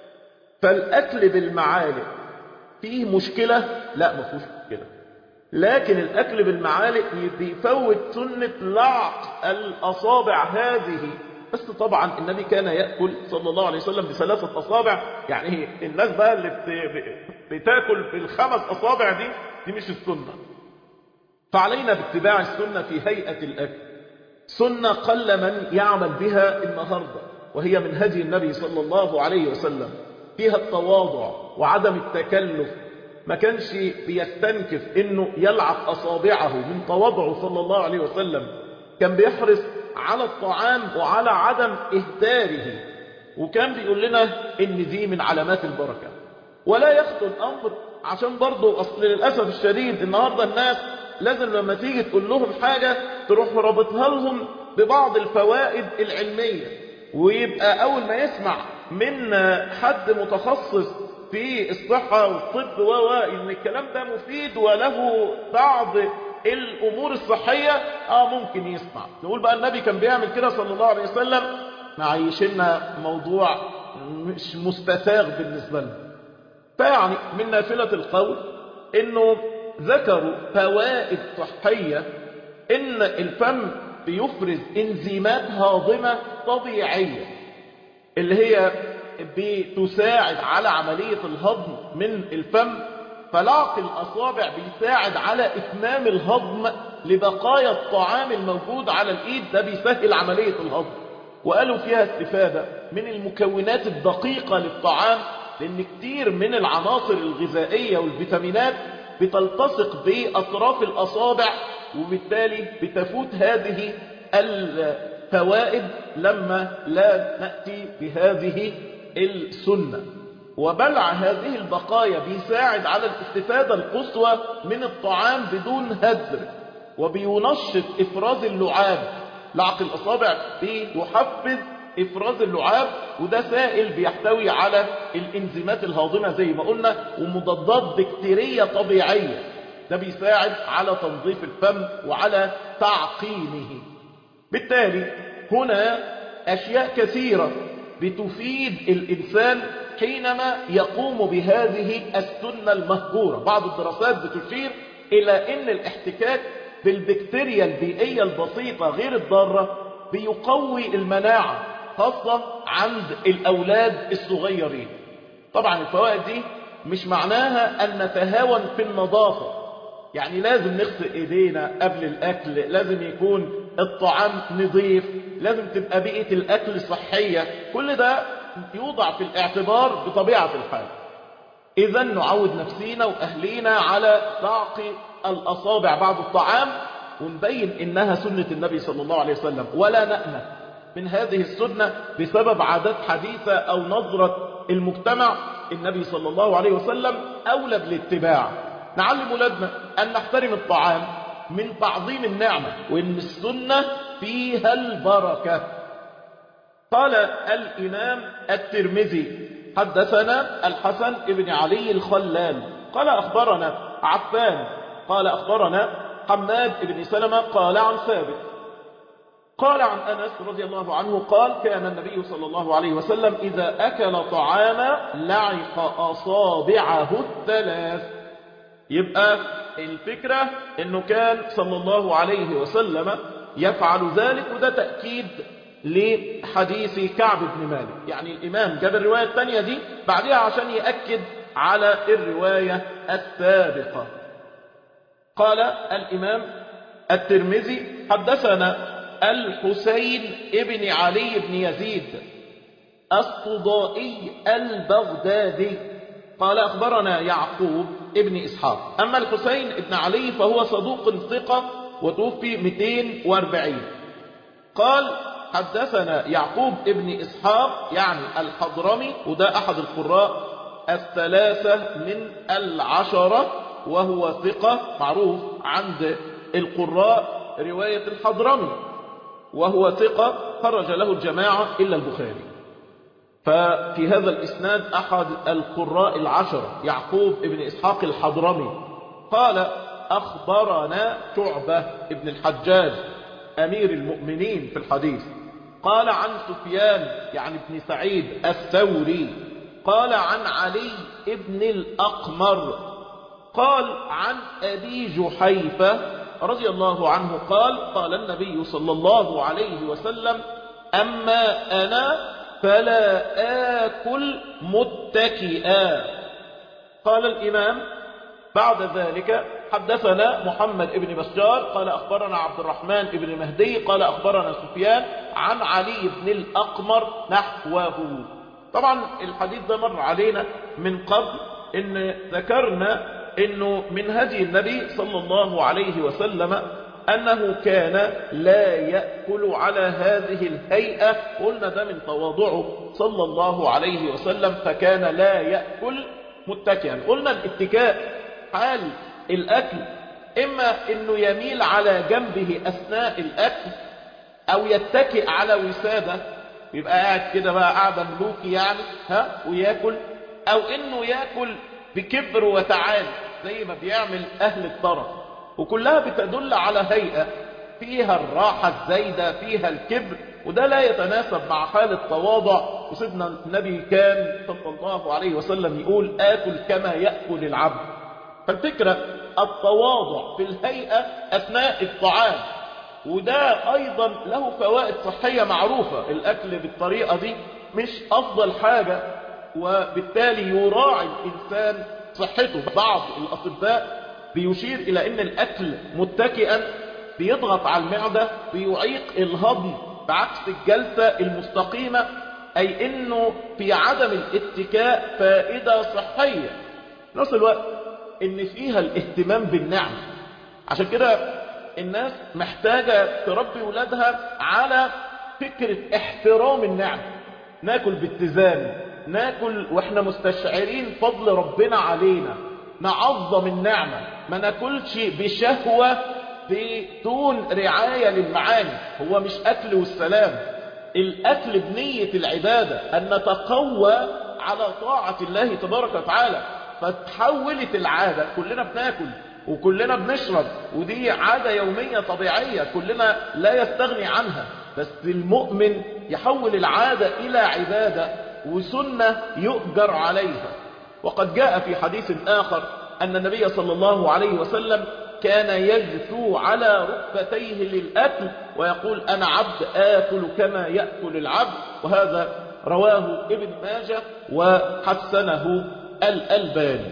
فالاكل بالمعالق فيه مشكلة لا ما فيهوش مشكلة لكن الاكل بالمعالق بيفوت سنة لعق الاصابع هذه بس طبعا النبي كان يأكل صلى الله عليه وسلم بثلاثة أصابع يعني الناس بقى اللي بتاكل بالخمس أصابع دي دي مش السنة فعلينا باتباع السنة في هيئة الأكل سنة قل من يعمل بها النهاردة وهي من هدي النبي صلى الله عليه وسلم فيها التواضع وعدم التكلف ما كانش بيستنكف انه يلعق اصابعه من تواضعه صلى الله عليه وسلم كان بيحرص على الطعام وعلى عدم إهداره وكان بيقول لنا إن دي من علامات البركة ولا يخطو الأمر عشان برضه أصل للأسف الشديد النهاردة الناس لازم لما تيجي تقول لهم حاجة تروح رابطها لهم ببعض الفوائد العلمية ويبقى أول ما يسمع من حد متخصص في الصحة والطب و إن الكلام ده مفيد وله بعض الأمور الصحية آه ممكن يسمع نقول بقى النبي كان بيعمل كده صلى الله عليه وسلم معيشنا موضوع مش مستساغ بالنسبة لنا فيعني من نافلة القول انه ذكروا فوائد صحية ان الفم بيفرز انزيمات هاضمة طبيعية اللي هي بتساعد على عملية الهضم من الفم فلعق الأصابع بيساعد على إتمام الهضم لبقايا الطعام الموجود على الإيد ده بيسهل عملية الهضم وقالوا فيها استفادة من المكونات الدقيقة للطعام لأن كتير من العناصر الغذائية والفيتامينات بتلتصق بأطراف الأصابع وبالتالي بتفوت هذه الفوائد لما لا نأتي بهذه السنة وبلع هذه البقايا بيساعد على الاستفادة القصوى من الطعام بدون هدر وبينشط إفراز اللعاب لعق الأصابع بيحفز إفراز اللعاب وده سائل بيحتوي على الإنزيمات الهاضمة زي ما قلنا ومضادات بكتيرية طبيعية ده بيساعد على تنظيف الفم وعلى تعقيمه بالتالي هنا أشياء كثيرة بتفيد الإنسان حينما يقوم بهذه السنة المهجورة بعض الدراسات بتشير إلى أن الاحتكاك بالبكتيريا البيئية البسيطة غير الضارة بيقوي المناعة خاصة عند الأولاد الصغيرين طبعا الفوائد دي مش معناها أن نتهاون في النظافة يعني لازم نغسل ايدينا قبل الاكل لازم يكون الطعام نظيف لازم تبقى بيئة الاكل صحية كل ده يوضع في الاعتبار بطبيعة الحال اذا نعود نفسينا واهلينا على لعق الاصابع بعد الطعام ونبين انها سنة النبي صلى الله عليه وسلم ولا نأنف من هذه السنة بسبب عادات حديثة او نظرة المجتمع النبي صلى الله عليه وسلم اولى بالاتباع نعلم ولادنا أن نحترم الطعام من تعظيم النعمة وإن السنة فيها البركة قال الإمام الترمذي حدثنا الحسن بن علي الخلال قال أخبرنا عفان قال أخبرنا حماد بن سلمة قال عن ثابت قال عن أنس رضي الله عنه قال كان النبي صلى الله عليه وسلم إذا أكل طعاما لعق أصابعه الثلاث يبقى الفكرة انه كان صلى الله عليه وسلم يفعل ذلك وده تأكيد لحديث كعب بن مالك يعني الإمام جاب الرواية الثانية دي بعدها عشان يأكد على الرواية السابقة قال الإمام الترمذي حدثنا الحسين ابن علي بن يزيد الصدائي البغدادي قال أخبرنا يعقوب ابن إسحاق أما الحسين ابن علي فهو صدوق ثقة وتوفي 240 قال حدثنا يعقوب ابن إسحاق يعني الحضرمي وده أحد القراء الثلاثة من العشرة وهو ثقة معروف عند القراء رواية الحضرمي وهو ثقة خرج له الجماعة إلا البخاري ففي هذا الإسناد أحد القراء العشرة يعقوب ابن إسحاق الحضرمي قال أخبرنا شعبة ابن الحجاج أمير المؤمنين في الحديث قال عن سفيان يعني ابن سعيد الثوري قال عن علي ابن الأقمر قال عن أبي جحيفة رضي الله عنه قال قال النبي صلى الله عليه وسلم أما أنا فلا آكل متكئا قال الإمام بعد ذلك حدثنا محمد بن بشار قال أخبرنا عبد الرحمن بن مهدي قال أخبرنا سفيان عن علي بن الأقمر نحوه طبعا الحديث ده مر علينا من قبل إن ذكرنا إنه من هدي النبي صلى الله عليه وسلم أنه كان لا يأكل على هذه الهيئة قلنا ده من تواضعه صلى الله عليه وسلم فكان لا يأكل متكئا قلنا الاتكاء حال الأكل إما أنه يميل على جنبه أثناء الأكل أو يتكئ على وسادة يبقى قاعد كده بقى قاعدة ملوكي يعني ها وياكل أو إنه ياكل بكبر وتعالي زي ما بيعمل أهل الطرف وكلها بتدل على هيئة فيها الراحة الزايدة فيها الكبر وده لا يتناسب مع حال التواضع وسيدنا النبي كان صلى الله عليه وسلم يقول آكل كما يأكل العبد فالفكرة التواضع في الهيئة أثناء الطعام وده أيضا له فوائد صحية معروفة الأكل بالطريقة دي مش أفضل حاجة وبالتالي يراعي الإنسان صحته بعض الأطباء بيشير إلى أن الأكل متكئا بيضغط على المعدة بيعيق الهضم بعكس الجلسة المستقيمة أي أنه في عدم الاتكاء فائدة صحية نفس الوقت أن فيها الاهتمام بالنعم عشان كده الناس محتاجة تربي ولادها على فكرة احترام النعم ناكل باتزان ناكل واحنا مستشعرين فضل ربنا علينا نعظم النعمة ما ناكلش بشهوة بدون رعاية للمعاني هو مش أكل والسلام الأكل بنية العبادة أن نتقوى على طاعة الله تبارك وتعالى فتحولت العادة كلنا بناكل وكلنا بنشرب ودي عادة يومية طبيعية كلنا لا يستغني عنها بس المؤمن يحول العادة إلى عبادة وسنة يؤجر عليها وقد جاء في حديث آخر أن النبي صلى الله عليه وسلم كان يجثو على ركبتيه للأكل ويقول أنا عبد آكل كما يأكل العبد وهذا رواه ابن ماجه وحسنه الألباني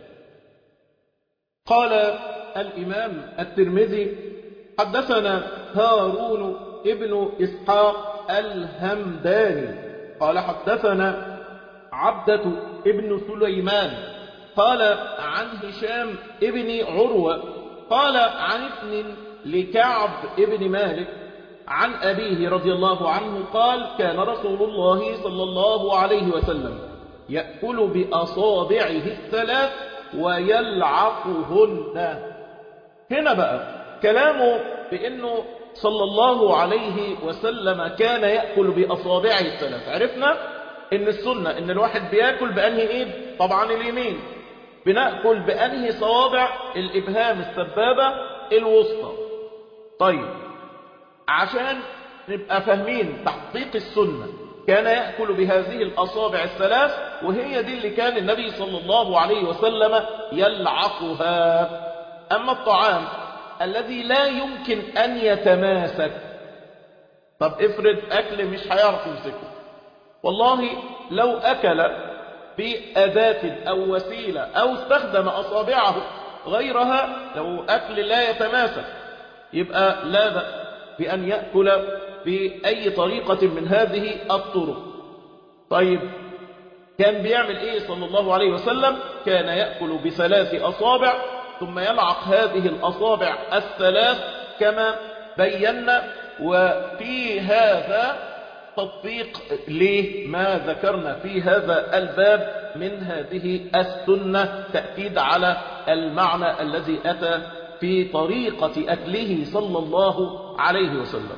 قال الإمام الترمذي حدثنا هارون ابن إسحاق الهمداني قال حدثنا عبدة ابن سليمان قال عن هشام ابن عروة قال عن ابن لكعب ابن مالك عن أبيه رضي الله عنه قال كان رسول الله صلى الله عليه وسلم يأكل بأصابعه الثلاث ويلعقهن هنا بقى كلامه بأنه صلى الله عليه وسلم كان يأكل بأصابعه الثلاث عرفنا ان السنة ان الواحد بياكل بأنهي ايد طبعا اليمين بنأكل بأنهي صوابع الإبهام السبابة الوسطى طيب عشان نبقى فاهمين تحقيق السنة كان يأكل بهذه الأصابع الثلاث وهي دي اللي كان النبي صلى الله عليه وسلم يلعقها أما الطعام الذي لا يمكن أن يتماسك طب افرض أكل مش هيعرف يمسكه والله لو أكل بأداة أو وسيلة أو استخدم أصابعه غيرها لو أكل لا يتماسك يبقى لا بأس بأن يأكل بأي طريقة من هذه الطرق طيب كان بيعمل إيه صلى الله عليه وسلم كان يأكل بثلاث أصابع ثم يلعق هذه الأصابع الثلاث كما بينا وفي هذا تطبيق لما ذكرنا في هذا الباب من هذه السنة تأكيد على المعنى الذي أتى في طريقة أكله صلى الله عليه وسلم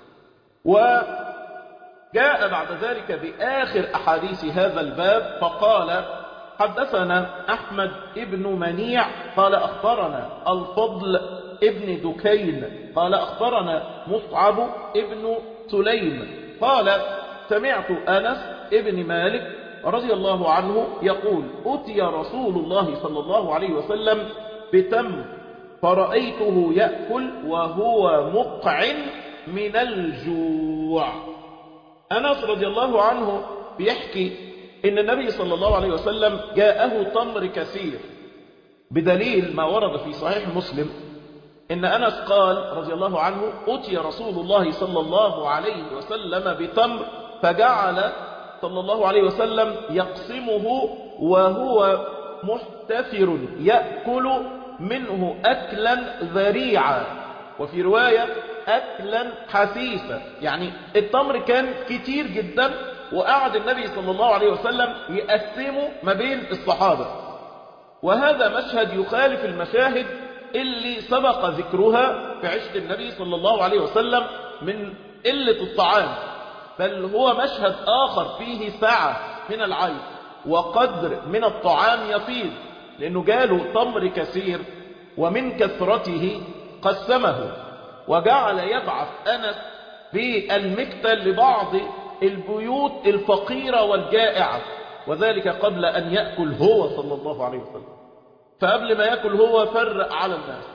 وجاء بعد ذلك بآخر أحاديث هذا الباب فقال حدثنا أحمد ابن منيع قال أخبرنا الفضل ابن دكين قال أخبرنا مصعب ابن سليم قال سمعت أنس ابن مالك رضي الله عنه يقول أتي رسول الله صلى الله عليه وسلم بتمر فرأيته يأكل وهو مقعن من الجوع أنس رضي الله عنه بيحكي إن النبي صلى الله عليه وسلم جاءه تمر كثير بدليل ما ورد في صحيح مسلم إن أنس قال رضي الله عنه أتي رسول الله صلى الله عليه وسلم بتمر فجعل صلى الله عليه وسلم يقسمه وهو محتفر يأكل منه أكلا ذريعا وفي رواية أكلا حسيسا يعني التمر كان كتير جدا وقعد النبي صلى الله عليه وسلم يقسمه ما بين الصحابة وهذا مشهد يخالف المشاهد اللي سبق ذكرها في عشق النبي صلى الله عليه وسلم من قلة الطعام بل هو مشهد آخر فيه سعة من العين وقدر من الطعام يفيض لأنه جاله تمر كثير ومن كثرته قسمه وجعل يبعث أنس بالمكتل لبعض البيوت الفقيرة والجائعة وذلك قبل أن يأكل هو صلى الله عليه وسلم فقبل ما يأكل هو فرق على الناس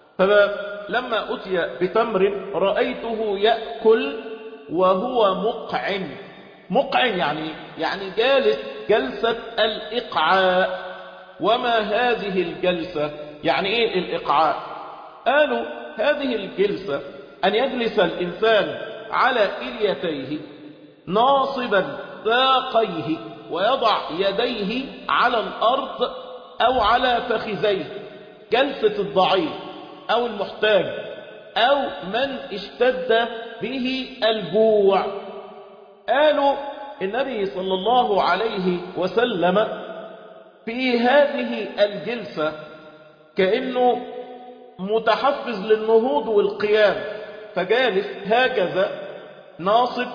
فلما أتي بتمر رأيته يأكل وهو مقعن مقعن يعني يعني جالس جلسة الإقعاء وما هذه الجلسة يعني إيه الإقعاء قالوا هذه الجلسة أن يجلس الإنسان على إليتيه ناصبا ساقيه ويضع يديه على الأرض أو على فخذيه جلسة الضعيف أو المحتاج أو من اشتد به الجوع قالوا النبي صلى الله عليه وسلم في هذه الجلسة كأنه متحفز للنهوض والقيام فجالس هكذا ناصب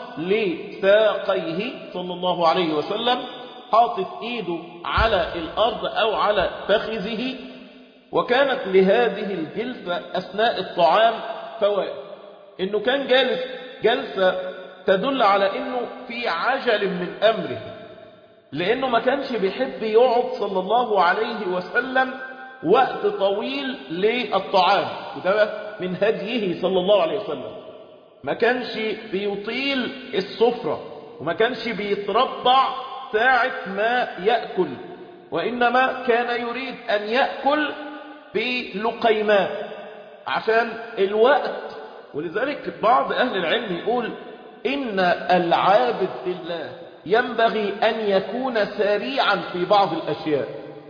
لساقيه صلى الله عليه وسلم حاطط ايده على الارض او على فخذه وكانت لهذه الجلسة اثناء الطعام فوائد انه كان جالس جلسة تدل على انه في عجل من امره لانه ما كانش بيحب يقعد صلى الله عليه وسلم وقت طويل للطعام وده من هديه صلى الله عليه وسلم ما كانش بيطيل السفرة وما كانش بيتربع ساعة ما يأكل وإنما كان يريد أن يأكل بلقيمات عشان الوقت ولذلك بعض أهل العلم يقول إن العابد لله ينبغي أن يكون سريعا في بعض الأشياء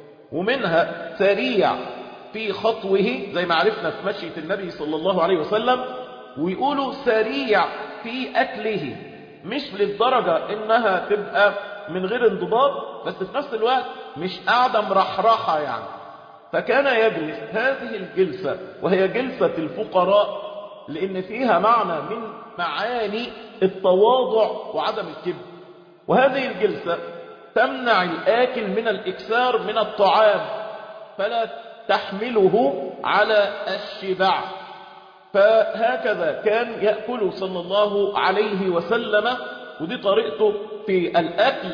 ومنها سريع في خطوه زي ما عرفنا في مشية النبي صلى الله عليه وسلم ويقولوا سريع في أكله مش للدرجة إنها تبقى من غير انضباط بس في نفس الوقت مش قاعدة مرحرحة يعني فكان يجلس هذه الجلسة وهي جلسة الفقراء لأن فيها معنى من معاني التواضع وعدم الكبر وهذه الجلسة تمنع الآكل من الإكثار من الطعام فلا تحمله على الشبع فهكذا كان يأكل صلى الله عليه وسلم ودي طريقته في الأكل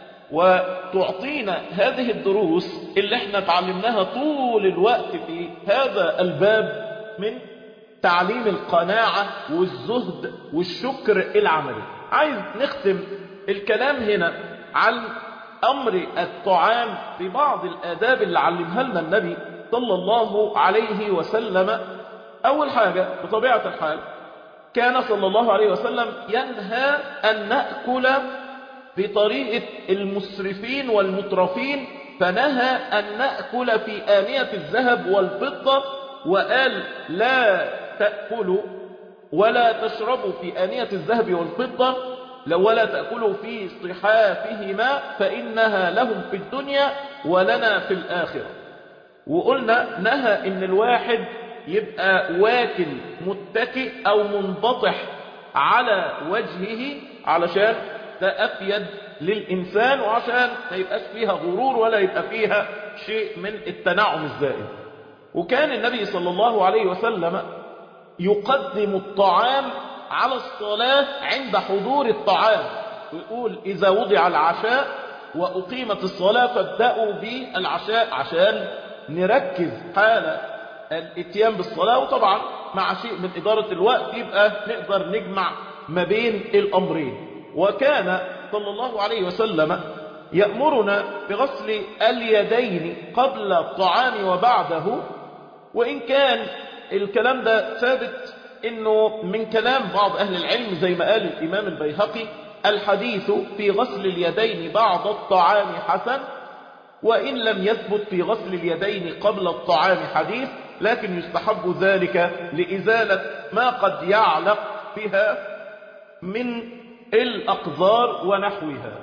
وتعطينا هذه الدروس اللي احنا تعلمناها طول الوقت في هذا الباب من تعليم القناعة والزهد والشكر العملي عايز نختم الكلام هنا عن أمر الطعام ببعض الآداب اللي علمها لنا النبي صلى الله عليه وسلم أول حاجة بطبيعة الحال كان صلى الله عليه وسلم ينهى أن نأكل بطريقة المسرفين والمترفين فنهى أن نأكل في آنية الذهب والفضة وقال لا تأكلوا ولا تشربوا في آنية الذهب والفضة ولا تأكلوا في صحافهما فإنها لهم في الدنيا ولنا في الآخرة وقلنا نهى إن الواحد يبقى واكل متكئ أو منبطح على وجهه علشان ده أفيد للإنسان وعشان ما يبقاش فيها غرور ولا يبقى فيها شيء من التنعم الزائد وكان النبي صلى الله عليه وسلم يقدم الطعام على الصلاة عند حضور الطعام ويقول إذا وضع العشاء وأقيمت الصلاة فابدأوا بالعشاء عشان نركز حال الاتيان بالصلاة وطبعا مع شيء من إدارة الوقت يبقى نقدر نجمع ما بين الأمرين وكان صلى الله عليه وسلم يأمرنا بغسل اليدين قبل الطعام وبعده وإن كان الكلام ده ثابت انه من كلام بعض اهل العلم زي ما قال الامام البيهقي الحديث في غسل اليدين بعد الطعام حسن وان لم يثبت في غسل اليدين قبل الطعام حديث لكن يستحب ذلك لازالة ما قد يعلق بها من الاقذار ونحوها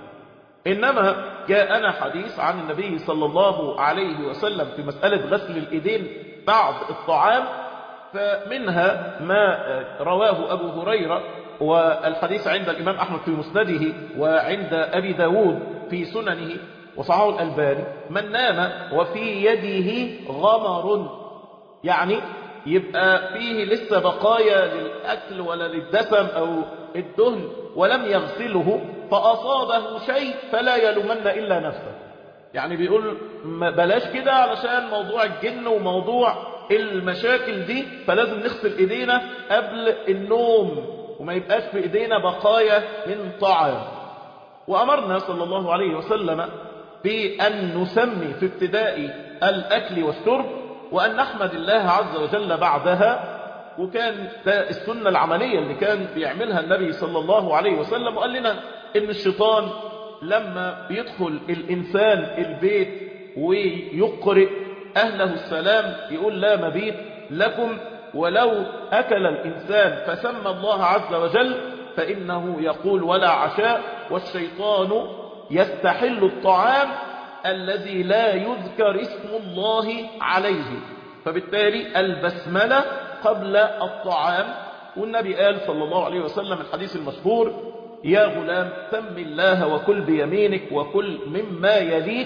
انما جاءنا حديث عن النبي صلى الله عليه وسلم في مسألة غسل الايدين بعد الطعام فمنها ما رواه أبو هريرة والحديث عند الإمام أحمد في مسنده وعند أبي داود في سننه وصححه الألباني من نام وفي يده غمر يعني يبقى فيه لسه بقايا للأكل ولا للدسم أو الدهن ولم يغسله فأصابه شيء فلا يلومن إلا نفسه يعني بيقول بلاش كده علشان موضوع الجن وموضوع المشاكل دي فلازم نغسل ايدينا قبل النوم وما يبقاش في ايدينا بقايا من طعام وأمرنا صلى الله عليه وسلم بأن نسمي في ابتداء الأكل والشرب وأن نحمد الله عز وجل بعدها وكان ده السنة العملية اللي كان بيعملها النبي صلى الله عليه وسلم وقال لنا إن الشيطان لما بيدخل الإنسان البيت ويقرئ أهله السلام يقول لا مبيت لكم ولو أكل الإنسان فسمى الله عز وجل فإنه يقول ولا عشاء والشيطان يستحل الطعام الذي لا يذكر اسم الله عليه فبالتالي البسملة قبل الطعام والنبي قال صلى الله عليه وسلم الحديث المشهور يا غلام سم الله وكل بيمينك وكل مما يليك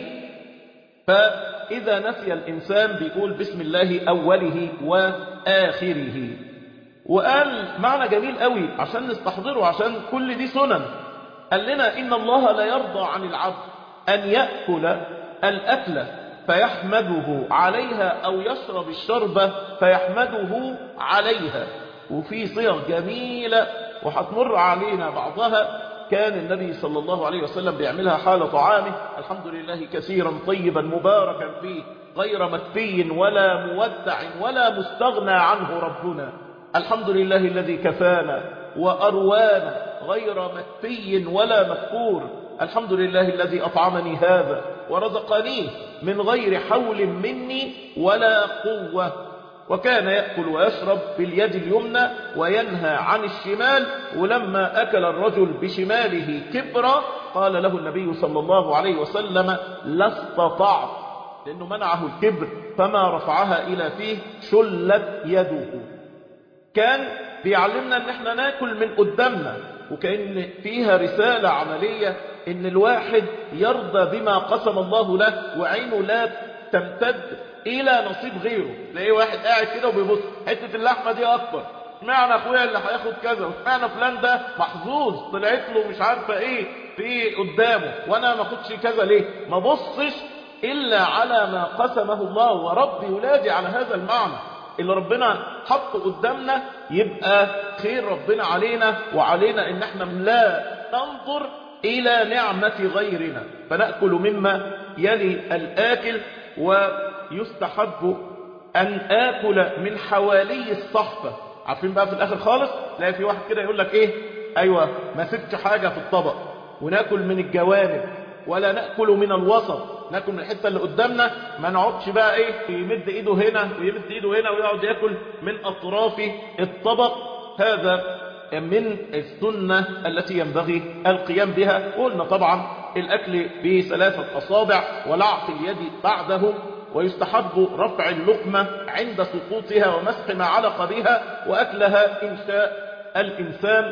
فإذا نسي الإنسان بيقول بسم الله أوله وآخره وقال معنى جميل قوي عشان نستحضره عشان كل دي سنن قال لنا إن الله لا يرضى عن العبد أن يأكل الأكلة فيحمده عليها أو يشرب الشربة فيحمده عليها وفي صيغ جميلة وهتمر علينا بعضها كان النبي صلى الله عليه وسلم بيعملها حال طعامه الحمد لله كثيرا طيبا مباركا فيه غير مكفي ولا مودع ولا مستغنى عنه ربنا الحمد لله الذي كفانا وأروانا غير مكفي ولا مكفور الحمد لله الذي أطعمني هذا ورزقنيه من غير حول مني ولا قوة وكان يأكل ويشرب باليد اليمنى وينهى عن الشمال ولما أكل الرجل بشماله كبرا قال له النبي صلى الله عليه وسلم لا استطعت لأنه منعه الكبر فما رفعها إلى فيه شلت يده كان بيعلمنا ان احنا ناكل من قدامنا وكأن فيها رسالة عملية ان الواحد يرضى بما قسم الله له وعينه لا تمتد الى نصيب غيره تلاقيه واحد قاعد كده وبيبص حتة اللحمة دي اكبر اشمعنى اخويا اللي هياخد كذا واشمعنى فلان ده محظوظ طلعت له مش عارفه ايه في قدامه وانا ما اخدش كذا ليه ما بصش الا على ما قسمه الله وربي ولادي على هذا المعنى اللي ربنا حطه قدامنا يبقى خير ربنا علينا وعلينا ان احنا لا ننظر الى نعمة غيرنا فنأكل مما يلي الآكل ويستحب أن آكل من حوالي الصحفة عارفين بقى في الآخر خالص تلاقي في واحد كده يقول لك إيه أيوة ما سبتش حاجة في الطبق وناكل من الجوانب ولا نأكل من الوسط ناكل من الحتة اللي قدامنا ما نقعدش بقى ايه يمد ايده هنا ويمد ايده هنا ويقعد ياكل من اطراف الطبق هذا من السنة التي ينبغي القيام بها قلنا طبعا الأكل بثلاثة أصابع ولعق اليد بعده ويستحب رفع اللقمة عند سقوطها ومسح ما علق بها وأكلها إن شاء الإنسان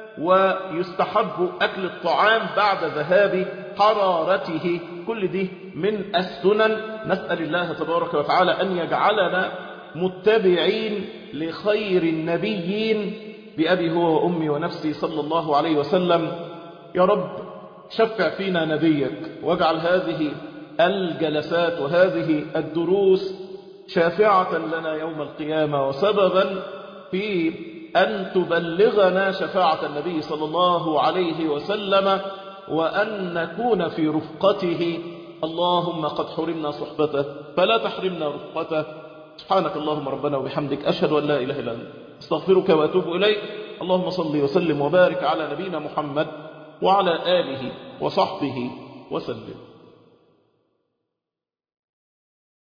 ويستحب أكل الطعام بعد ذهاب حرارته كل دي من السنن نسأل الله تبارك وتعالى أن يجعلنا متبعين لخير النبيين بأبي هو وأمي ونفسي صلى الله عليه وسلم يا رب شفع فينا نبيك واجعل هذه الجلسات وهذه الدروس شافعة لنا يوم القيامة وسببا في أن تبلغنا شفاعة النبي صلى الله عليه وسلم وأن نكون في رفقته اللهم قد حرمنا صحبته فلا تحرمنا رفقته سبحانك اللهم ربنا وبحمدك أشهد أن لا إله إلا أنت استغفرك وأتوب إليك اللهم صل وسلم وبارك على نبينا محمد وعلى آله وصحبه وسلم